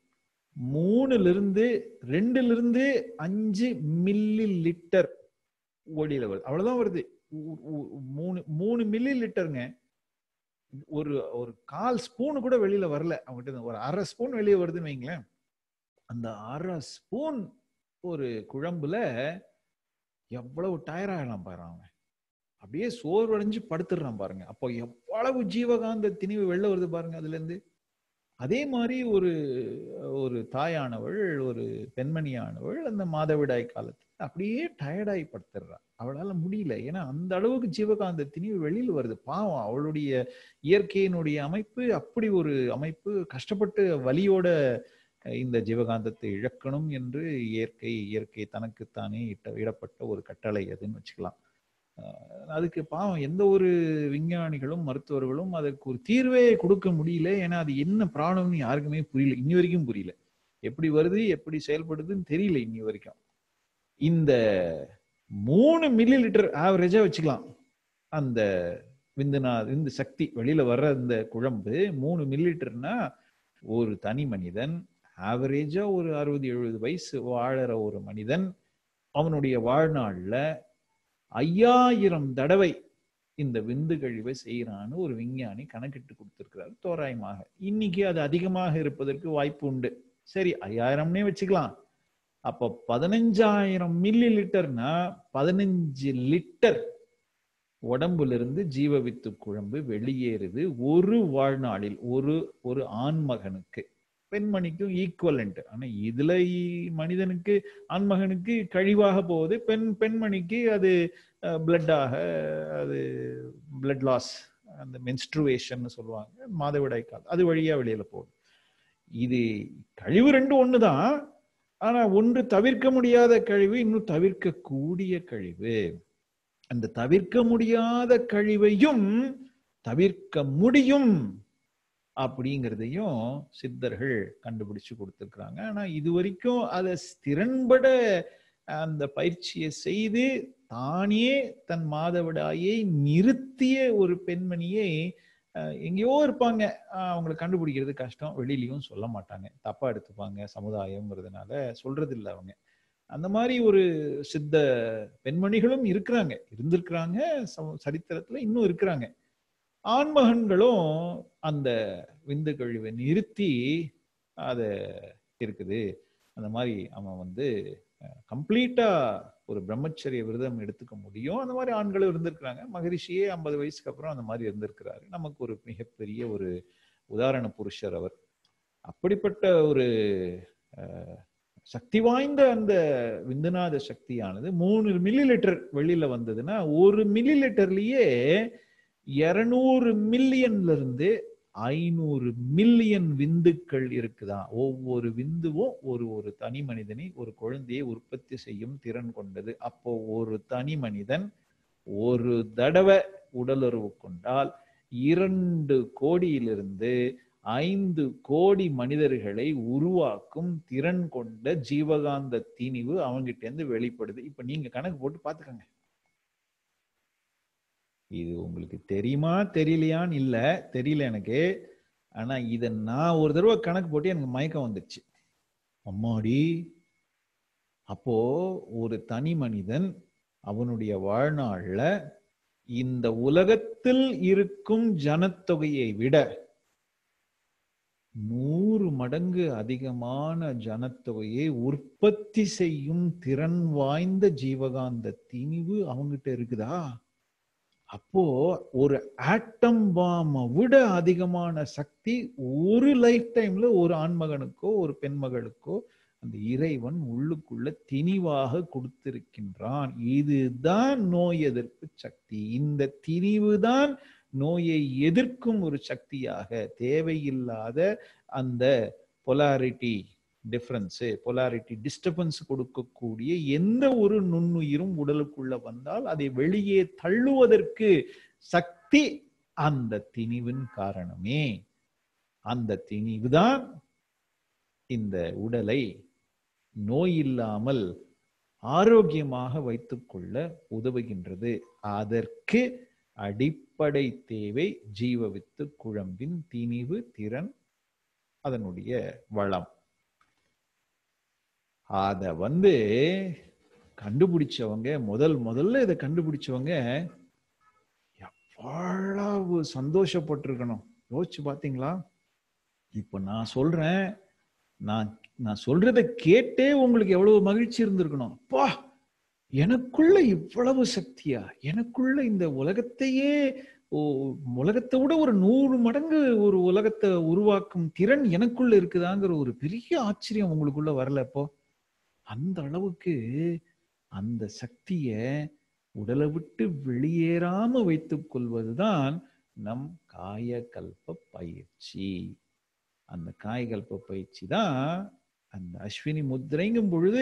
மூணுல இருந்து ரெண்டுல இருந்து அஞ்சு மில்லி லிட்டர் ஒளியில வருது அவ்வளவுதான் வருது மூணு மூணு மில்லி லிட்டருங்க ஒரு ஒரு கால் ஸ்பூன் கூட வெளியில வரல அவங்ககிட்ட ஒரு அரை ஸ்பூன் வெளியே வருதுன்னு வைங்களேன் அந்த அரை ஸ்பூன் ஒரு குழம்புல எவ்வளவு டயர் ஆகலாம் பாரு அவன் அப்படியே சோர்வடைஞ்சு படுத்துடுறான் பாருங்க அப்போ எவ்வளவு ஜீவகாந்த திணிவு வெளில வருது பாருங்க அதுல இருந்து அதே மாதிரி ஒரு ஒரு தாயானவள் ஒரு பெண்மணியானவள் அந்த மாதவிடாய் காலத்துல அப்படியே டயர்டாகி படுத்துடுறா அவளால முடியல ஏன்னா அந்த அளவுக்கு ஜீவகாந்த திணிவு வெளியில் வருது பாவம் அவளுடைய இயற்கையினுடைய அமைப்பு அப்படி ஒரு அமைப்பு கஷ்டப்பட்டு வலியோட இந்த ஜீவகாந்தத்தை இழக்கணும் என்று இயற்கை இயற்கை தனக்குத்தானே இட்ட இடப்பட்ட ஒரு கட்டளை அதுன்னு வச்சுக்கலாம் அதுக்கு பாவம் எந்த ஒரு விஞ்ஞானிகளும் மருத்துவர்களும் அதற்கு ஒரு தீர்வே கொடுக்க முடியல ஏன்னா அது என்ன ப்ராப்ளம்னு யாருக்குமே புரியல இன்னி வரைக்கும் புரியல எப்படி வருது எப்படி செயல்படுதுன்னு தெரியல இன்னி வரைக்கும் இந்த மூணு மில்லி லிட்டர் ஆவரேஜா வச்சுக்கலாம் அந்த விந்துனா இந்த சக்தி வெளியில வர்ற அந்த குழம்பு மூணு மில்லி லிட்டர்னா ஒரு தனி மனிதன் ஆவரேஜா ஒரு அறுபது எழுபது வயசு வாழற ஒரு மனிதன் அவனுடைய வாழ்நாள்ல ஐயாயிரம் தடவை இந்த விந்து கழிவை செய்யறான்னு ஒரு விஞ்ஞானி கணக்கிட்டு கொடுத்திருக்கிறார் தோராயமாக இன்னைக்கு அது அதிகமாக இருப்பதற்கு வாய்ப்பு உண்டு சரி ஐயாயிரம்னே வச்சுக்கலாம் அப்ப பதினஞ்சாயிரம் மில்லி லிட்டர்னா பதினஞ்சு லிட்டர் உடம்புல இருந்து ஜீவவித்து குழம்பு வெளியேறுது ஒரு வாழ்நாளில் ஒரு ஒரு ஆண்மகனுக்கு பெண்மணிக்கும் ஈக்குவலண்ட் ஆனா இதுல மனிதனுக்கு ஆண்மகனுக்கு கழிவாக போகுது பெண் பெண்மணிக்கு அது பிளட்டாக அது பிளட் லாஸ் அந்த மென்ஸ்ட்ருவேஷன் சொல்லுவாங்க மாதவிடாய் காலம் அது வழியா வெளியில போகுது இது கழிவு ரெண்டு ஒண்ணுதான் ஆனா ஒன்று தவிர்க்க முடியாத கழிவு இன்னும் தவிர்க்க கூடிய கழிவு அந்த தவிர்க்க முடியாத கழிவையும் தவிர்க்க முடியும் அப்படிங்கிறதையும் சித்தர்கள் கண்டுபிடிச்சு கொடுத்துருக்குறாங்க ஆனா இது வரைக்கும் அதை திறன்பட அந்த பயிற்சியை செய்து தானே தன் மாதவிடாயை நிறுத்திய ஒரு பெண்மணியை அஹ், எங்கேயோ இருப்பாங்க அஹ், அவங்களை கண்டுபிடிக்கிறது கஷ்டம் வெளியிலயும் சொல்ல மாட்டாங்க தப்பா எடுத்துப்பாங்க சமுதாயம்ங்கிறதுனால சொல்றது இல்லை அவங்க அந்த மாதிரி ஒரு சித்த பெண்மணிகளும் இருக்கிறாங்க இருந்திருக்கிறாங்க சம- சரித்திரத்துல இன்னும் இருக்கிறாங்க ஆண்மகன்களும் அந்த விந்து கழிவை நிறுத்தி அத இருக்குது அந்த மாதிரி அவன் வந்து கம்ப்ளீட்டா ஒரு பிரம்மச்சரிய விரதம் எடுத்துக்க முடியும் அந்த மாதிரி ஆண்களும் இருந்திருக்கிறாங்க மகரிஷியே ஐம்பது வயசுக்கு அப்புறம் அந்த மாதிரி இருந்திருக்கிறாரு நமக்கு ஒரு மிகப்பெரிய ஒரு உதாரண புருஷர் அவர் அப்படிப்பட்ட ஒரு அஹ், சக்தி வாய்ந்த அந்த விந்துநாத சக்தியானது மூணு மில்லி லிட்டர் வெளியில வந்ததுன்னா ஒரு மில்லி லிட்டர்லயே இருநூறு மில்லியன்ல இருந்து ஐநூறு மில்லியன் விந்துக்கள் இருக்குதான் ஒவ்வொரு விந்துவும் ஒரு ஒரு தனி மனிதனை ஒரு குழந்தையை உற்பத்தி செய்யும் திறன் கொண்டது அப்போ ஒரு தனி மனிதன் ஒரு தடவை உடலுறவு கொண்டால் இரண்டு கோடியிலிருந்து ஐந்து கோடி மனிதர்களை உருவாக்கும் திறன் கொண்ட ஜீவகாந்த திணிவு அவங்கிட்ட இருந்து வெளிப்படுது இப்ப நீங்க கணக்கு போட்டு பாத்துக்கோங்க இது உங்களுக்கு தெரியுமா தெரியலையான்னு இல்ல தெரியல எனக்கு ஆனா இத நான் ஒரு தடவை கணக்கு போட்டு எனக்கு மயக்கம் வந்துச்சு அம்மாடி அப்போ ஒரு தனி மனிதன் அவனுடைய வாழ்நாள்ல இந்த உலகத்தில் இருக்கும் ஜனத்தொகையை விட நூறு மடங்கு அதிகமான ஜனத்தொகையை உற்பத்தி செய்யும் திறன் வாய்ந்த ஜீவகாந்த திணிவு அவங்கிட்ட இருக்குதா அப்போ ஒரு ஆட்டம் பாமை விட அதிகமான சக்தி ஒரு லைஃப் டைம்ல ஒரு ஆண்மகனுக்கோ ஒரு பெண்மகளுக்கோ அந்த இறைவன் உள்ளுக்குள்ள திணிவாக கொடுத்திருக்கின்றான் இதுதான் நோய் எதிர்ப்பு சக்தி இந்த திணிவு தான் நோயை எதிர்க்கும் ஒரு சக்தியாக தேவையில்லாத அந்த பொலாரிட்டி டிஃபரன்ஸ் பொலாரிட்டி டிஸ்டர்பன்ஸ் கொடுக்கக்கூடிய எந்த ஒரு நுண்ணுயிரும் உடலுக்குள்ள வந்தால் அதை வெளியே தள்ளுவதற்கு சக்தி அந்த திணிவின் காரணமே அந்த திணிவுதான் இந்த உடலை நோய் இல்லாமல் ஆரோக்கியமாக வைத்துக்கொள்ள உதவுகின்றது அதற்கு அடிப்படை தேவை ஜீவவித்து குழம்பின் திணிவு திறன் அதனுடைய வளம் அத வந்து கண்டுபிடிச்சவங்க முதல் முதல்ல இதை கண்டுபிடிச்சவங்க எவ்வளவு சந்தோஷப்பட்டிருக்கணும் யோசிச்சு பாத்தீங்களா இப்ப நான் சொல்றேன் நான் நான் சொல்றத கேட்டே உங்களுக்கு எவ்வளவு மகிழ்ச்சி இருந்திருக்கணும் அப்பா எனக்குள்ள இவ்வளவு சக்தியா எனக்குள்ள இந்த உலகத்தையே ஓ உலகத்தை விட ஒரு நூறு மடங்கு ஒரு உலகத்தை உருவாக்கும் திறன் எனக்குள்ள இருக்குதாங்கிற ஒரு பெரிய ஆச்சரியம் உங்களுக்குள்ள வரல இப்போ அந்த அளவுக்கு அந்த சக்திய உடலை விட்டு வெளியேறாம வைத்துக் கொள்வதுதான் நம் காயகல்ப பயிற்சி அந்த காயகல்ப பயிற்சி தான் அந்த அஸ்வினி முத்திரைங்கும் பொழுது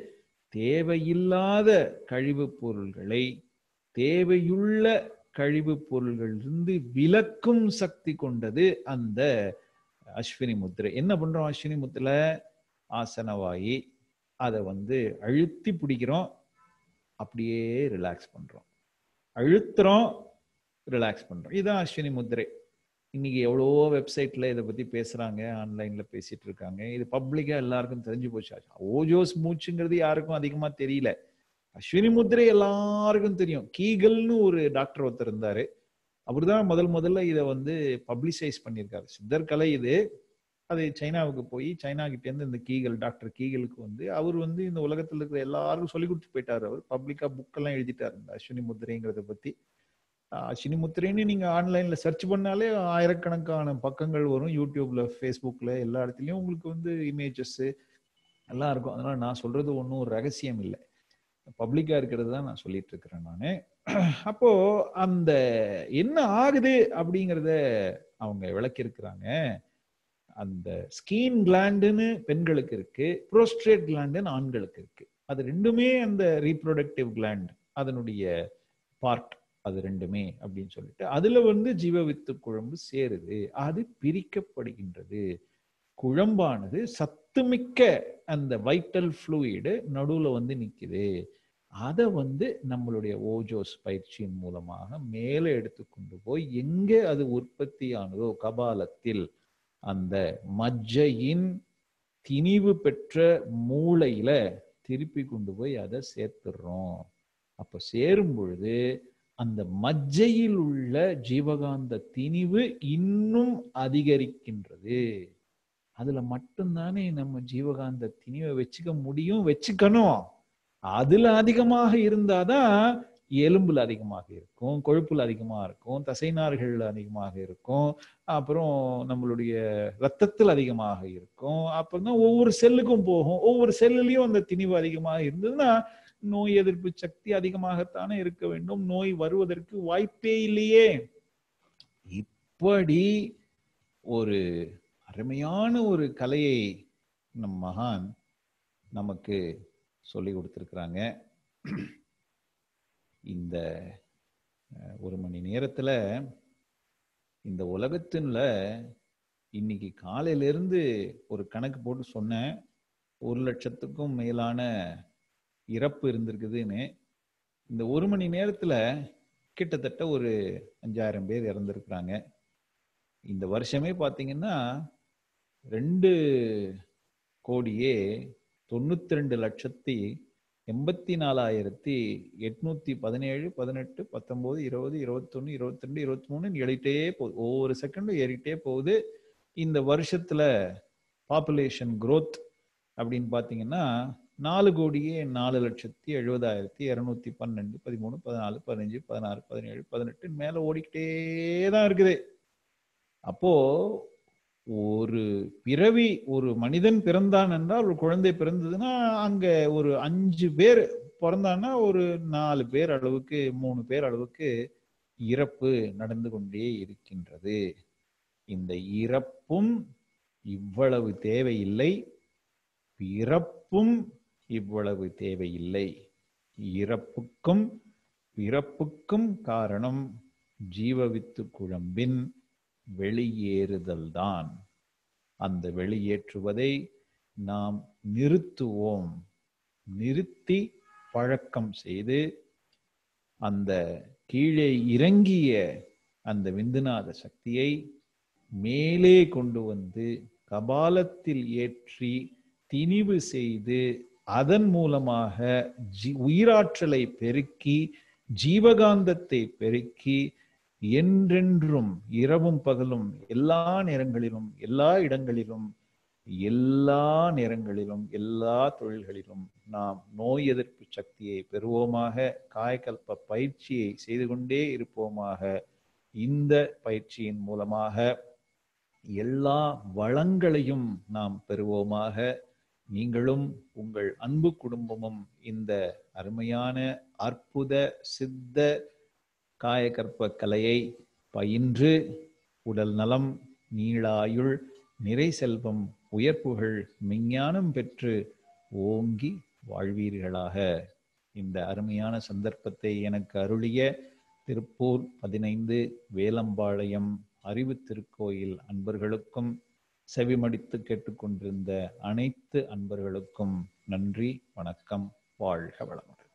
தேவையில்லாத கழிவுப் பொருள்களை தேவையுள்ள கழிவுப் பொருள்களிலிருந்து விலக்கும் சக்தி கொண்டது அந்த அஸ்வினி முத்திரை என்ன பண்றோம் அஸ்வினி முத்திரை ஆசனவாயி அதை வந்து அழுத்தி பிடிக்கிறோம் அப்படியே ரிலாக்ஸ் பண்றோம் அழுத்துறோம் ரிலாக்ஸ் பண்றோம் இதுதான் அஸ்வினி முத்திரை இன்னைக்கு எவ்வளவோ வெப்சைட்ல இதை பத்தி பேசுறாங்க ஆன்லைன்ல பேசிட்டு இருக்காங்க இது பப்ளிக்கா எல்லாருக்கும் தெரிஞ்சு போச்சு ஓஜோஸ் மூச்சுங்கிறது யாருக்கும் அதிகமா தெரியல அஸ்வினி முத்திரை எல்லாருக்கும் தெரியும் கீகல்னு ஒரு டாக்டர் ஒருத்தர் இருந்தாரு அவர்தான் முதல் முதல்ல இதை வந்து பப்ளிசைஸ் பண்ணியிருக்காரு சித்தர் கலை இது அது சைனாவுக்கு போய் சைனா கிட்ட இருந்து இந்த கீகல் டாக்டர் கீகலுக்கு வந்து அவர் வந்து இந்த உலகத்துல இருக்கிற எல்லாருக்கும் சொல்லி கொடுத்து போயிட்டாரு அவர் பப்ளிக்கா புக்கெல்லாம் எழுதிட்டாரு இந்த அஸ்வினி முத்திரைங்கிறத பத்தி அஸ்வினி முத்திரைன்னு நீங்க ஆன்லைன்ல சர்ச் பண்ணாலே ஆயிரக்கணக்கான பக்கங்கள் வரும் யூடியூப்ல ஃபேஸ்புக்ல எல்லா இடத்துலயும் உங்களுக்கு வந்து இமேஜஸ் எல்லாம் இருக்கும் அதனால நான் சொல்றது ஒன்றும் ஒரு ரகசியம் இல்லை பப்ளிக்கா இருக்கிறது தான் நான் சொல்லிட்டு இருக்கிறேன் நான் அப்போ அந்த என்ன ஆகுது அப்படிங்கிறத அவங்க விளக்கியிருக்கிறாங்க அந்த ஸ்கீன் கிளாண்டுன்னு பெண்களுக்கு இருக்கு ப்ரோஸ்ட்ரேட் கிளாண்டுன்னு ஆண்களுக்கு இருக்கு அது ரெண்டுமே அந்த ரீப்ரொடக்டிவ் கிளாண்ட் அதனுடைய பார்ட் அது ரெண்டுமே அப்படின்னு சொல்லிட்டு அதுல வந்து ஜீவவித்து குழம்பு சேருது அது பிரிக்கப்படுகின்றது குழம்பானது சத்துமிக்க அந்த வைட்டல் ஃப்ளூயிடு நடுவுல வந்து நிக்குது அதை வந்து நம்மளுடைய ஓஜோஸ் பயிற்சியின் மூலமாக மேலே எடுத்து கொண்டு போய் எங்கே அது உற்பத்தியானதோ கபாலத்தில் அந்த மஜ்ஜையின் திணிவு பெற்ற மூளையில திருப்பி கொண்டு போய் அதை சேர்த்துடுறோம் அப்ப சேரும் பொழுது அந்த மஜ்ஜையில் உள்ள ஜீவகாந்த திணிவு இன்னும் அதிகரிக்கின்றது அதுல மட்டும்தானே நம்ம ஜீவகாந்த திணிவை வச்சுக்க முடியும் வச்சுக்கணும் அதுல அதிகமாக இருந்தாதான் எலும்புல அதிகமாக இருக்கும் கொழுப்புல அதிகமாக இருக்கும் தசைநார்கள் அதிகமாக இருக்கும் அப்புறம் நம்மளுடைய ரத்தத்தில் அதிகமாக இருக்கும் அப்புறம் தான் ஒவ்வொரு செல்லுக்கும் போகும் ஒவ்வொரு செல்லுலயும் அந்த திணிவு அதிகமாக இருந்ததுன்னா நோய் எதிர்ப்பு சக்தி அதிகமாகத்தானே இருக்க வேண்டும் நோய் வருவதற்கு வாய்ப்பே இல்லையே இப்படி ஒரு அருமையான ஒரு கலையை நம் மகான் நமக்கு சொல்லி கொடுத்துருக்குறாங்க இந்த ஒரு மணி நேரத்துல இந்த உலகத்தின்ல இன்னைக்கு காலையில இருந்து ஒரு கணக்கு போட்டு சொன்னேன் ஒரு லட்சத்துக்கும் மேலான இறப்பு இருந்திருக்குதுன்னு இந்த ஒரு மணி நேரத்துல கிட்டத்தட்ட ஒரு அஞ்சாயிரம் பேர் இறந்துருக்குறாங்க இந்த வருஷமே பார்த்தீங்கன்னா ரெண்டு கோடியே தொண்ணூத்தி ரெண்டு லட்சத்தி எண்பத்தி நாலாயிரத்தி எட்நூத்தி பதினேழு பதினெட்டு பத்தொன்பது இருபது இருபத்தொன்னு இருபத்தி ரெண்டு இருபத்தி மூணு ஏறிட்டே போகுது ஒவ்வொரு செகண்டும் ஏறிட்டே போகுது இந்த வருஷத்துல பாப்புலேஷன் growth அப்படின்னு பார்த்தீங்கன்னா நாலு கோடியே நாலு லட்சத்தி எழுபதாயிரத்தி இரநூத்தி பன்னெண்டு பதிமூணு பதினாலு பதினஞ்சு பதினாறு பதினேழு பதினெட்டு மேல ஓடிக்கிட்டே தான் இருக்குது அப்போ ஒரு பிறவி ஒரு மனிதன் பிறந்தான் என்றால் ஒரு குழந்தை பிறந்ததுன்னா அங்க ஒரு அஞ்சு பேர் பிறந்தான்னா ஒரு நாலு பேர் அளவுக்கு மூணு பேர் அளவுக்கு இறப்பு நடந்து கொண்டே இருக்கின்றது இந்த இறப்பும் இவ்வளவு தேவையில்லை பிறப்பும் இவ்வளவு தேவையில்லை இறப்புக்கும் பிறப்புக்கும் காரணம் ஜீவவித்து குழம்பின் வெளியேறுதல்தான் அந்த வெளியேற்றுவதை நாம் நிறுத்துவோம் நிறுத்தி பழக்கம் செய்து அந்த கீழே இறங்கிய அந்த விந்துநாத சக்தியை மேலே கொண்டு வந்து கபாலத்தில் ஏற்றி திணிவு செய்து அதன் மூலமாக ஜி உயிராற்றலை பெருக்கி ஜீவகாந்தத்தை பெருக்கி என்றென்றும் இரவும் பகலும் எல்லா நேரங்களிலும் எல்லா இடங்களிலும் எல்லா நேரங்களிலும் எல்லா தொழில்களிலும் நாம் நோய் எதிர்ப்பு சக்தியை பெறுவோமாக காயக்கல்ப பயிற்சியை செய்து கொண்டே இருப்போமாக இந்த பயிற்சியின் மூலமாக எல்லா வளங்களையும் நாம் பெறுவோமாக நீங்களும் உங்கள் அன்பு குடும்பமும் இந்த அருமையான அற்புத சித்த காயகற்ப கலையை பயின்று உடல் நலம் நீளாயுள் நிறை செல்வம் உயர்ப்புகள் மெஞ்ஞானம் பெற்று ஓங்கி வாழ்வீர்களாக இந்த அருமையான சந்தர்ப்பத்தை எனக்கு அருளிய திருப்பூர் பதினைந்து வேலம்பாளையம் அறிவு திருக்கோயில் அன்பர்களுக்கும் செவிமடித்து கேட்டுக்கொண்டிருந்த அனைத்து அன்பர்களுக்கும் நன்றி வணக்கம் வாழ்க வளமுடன்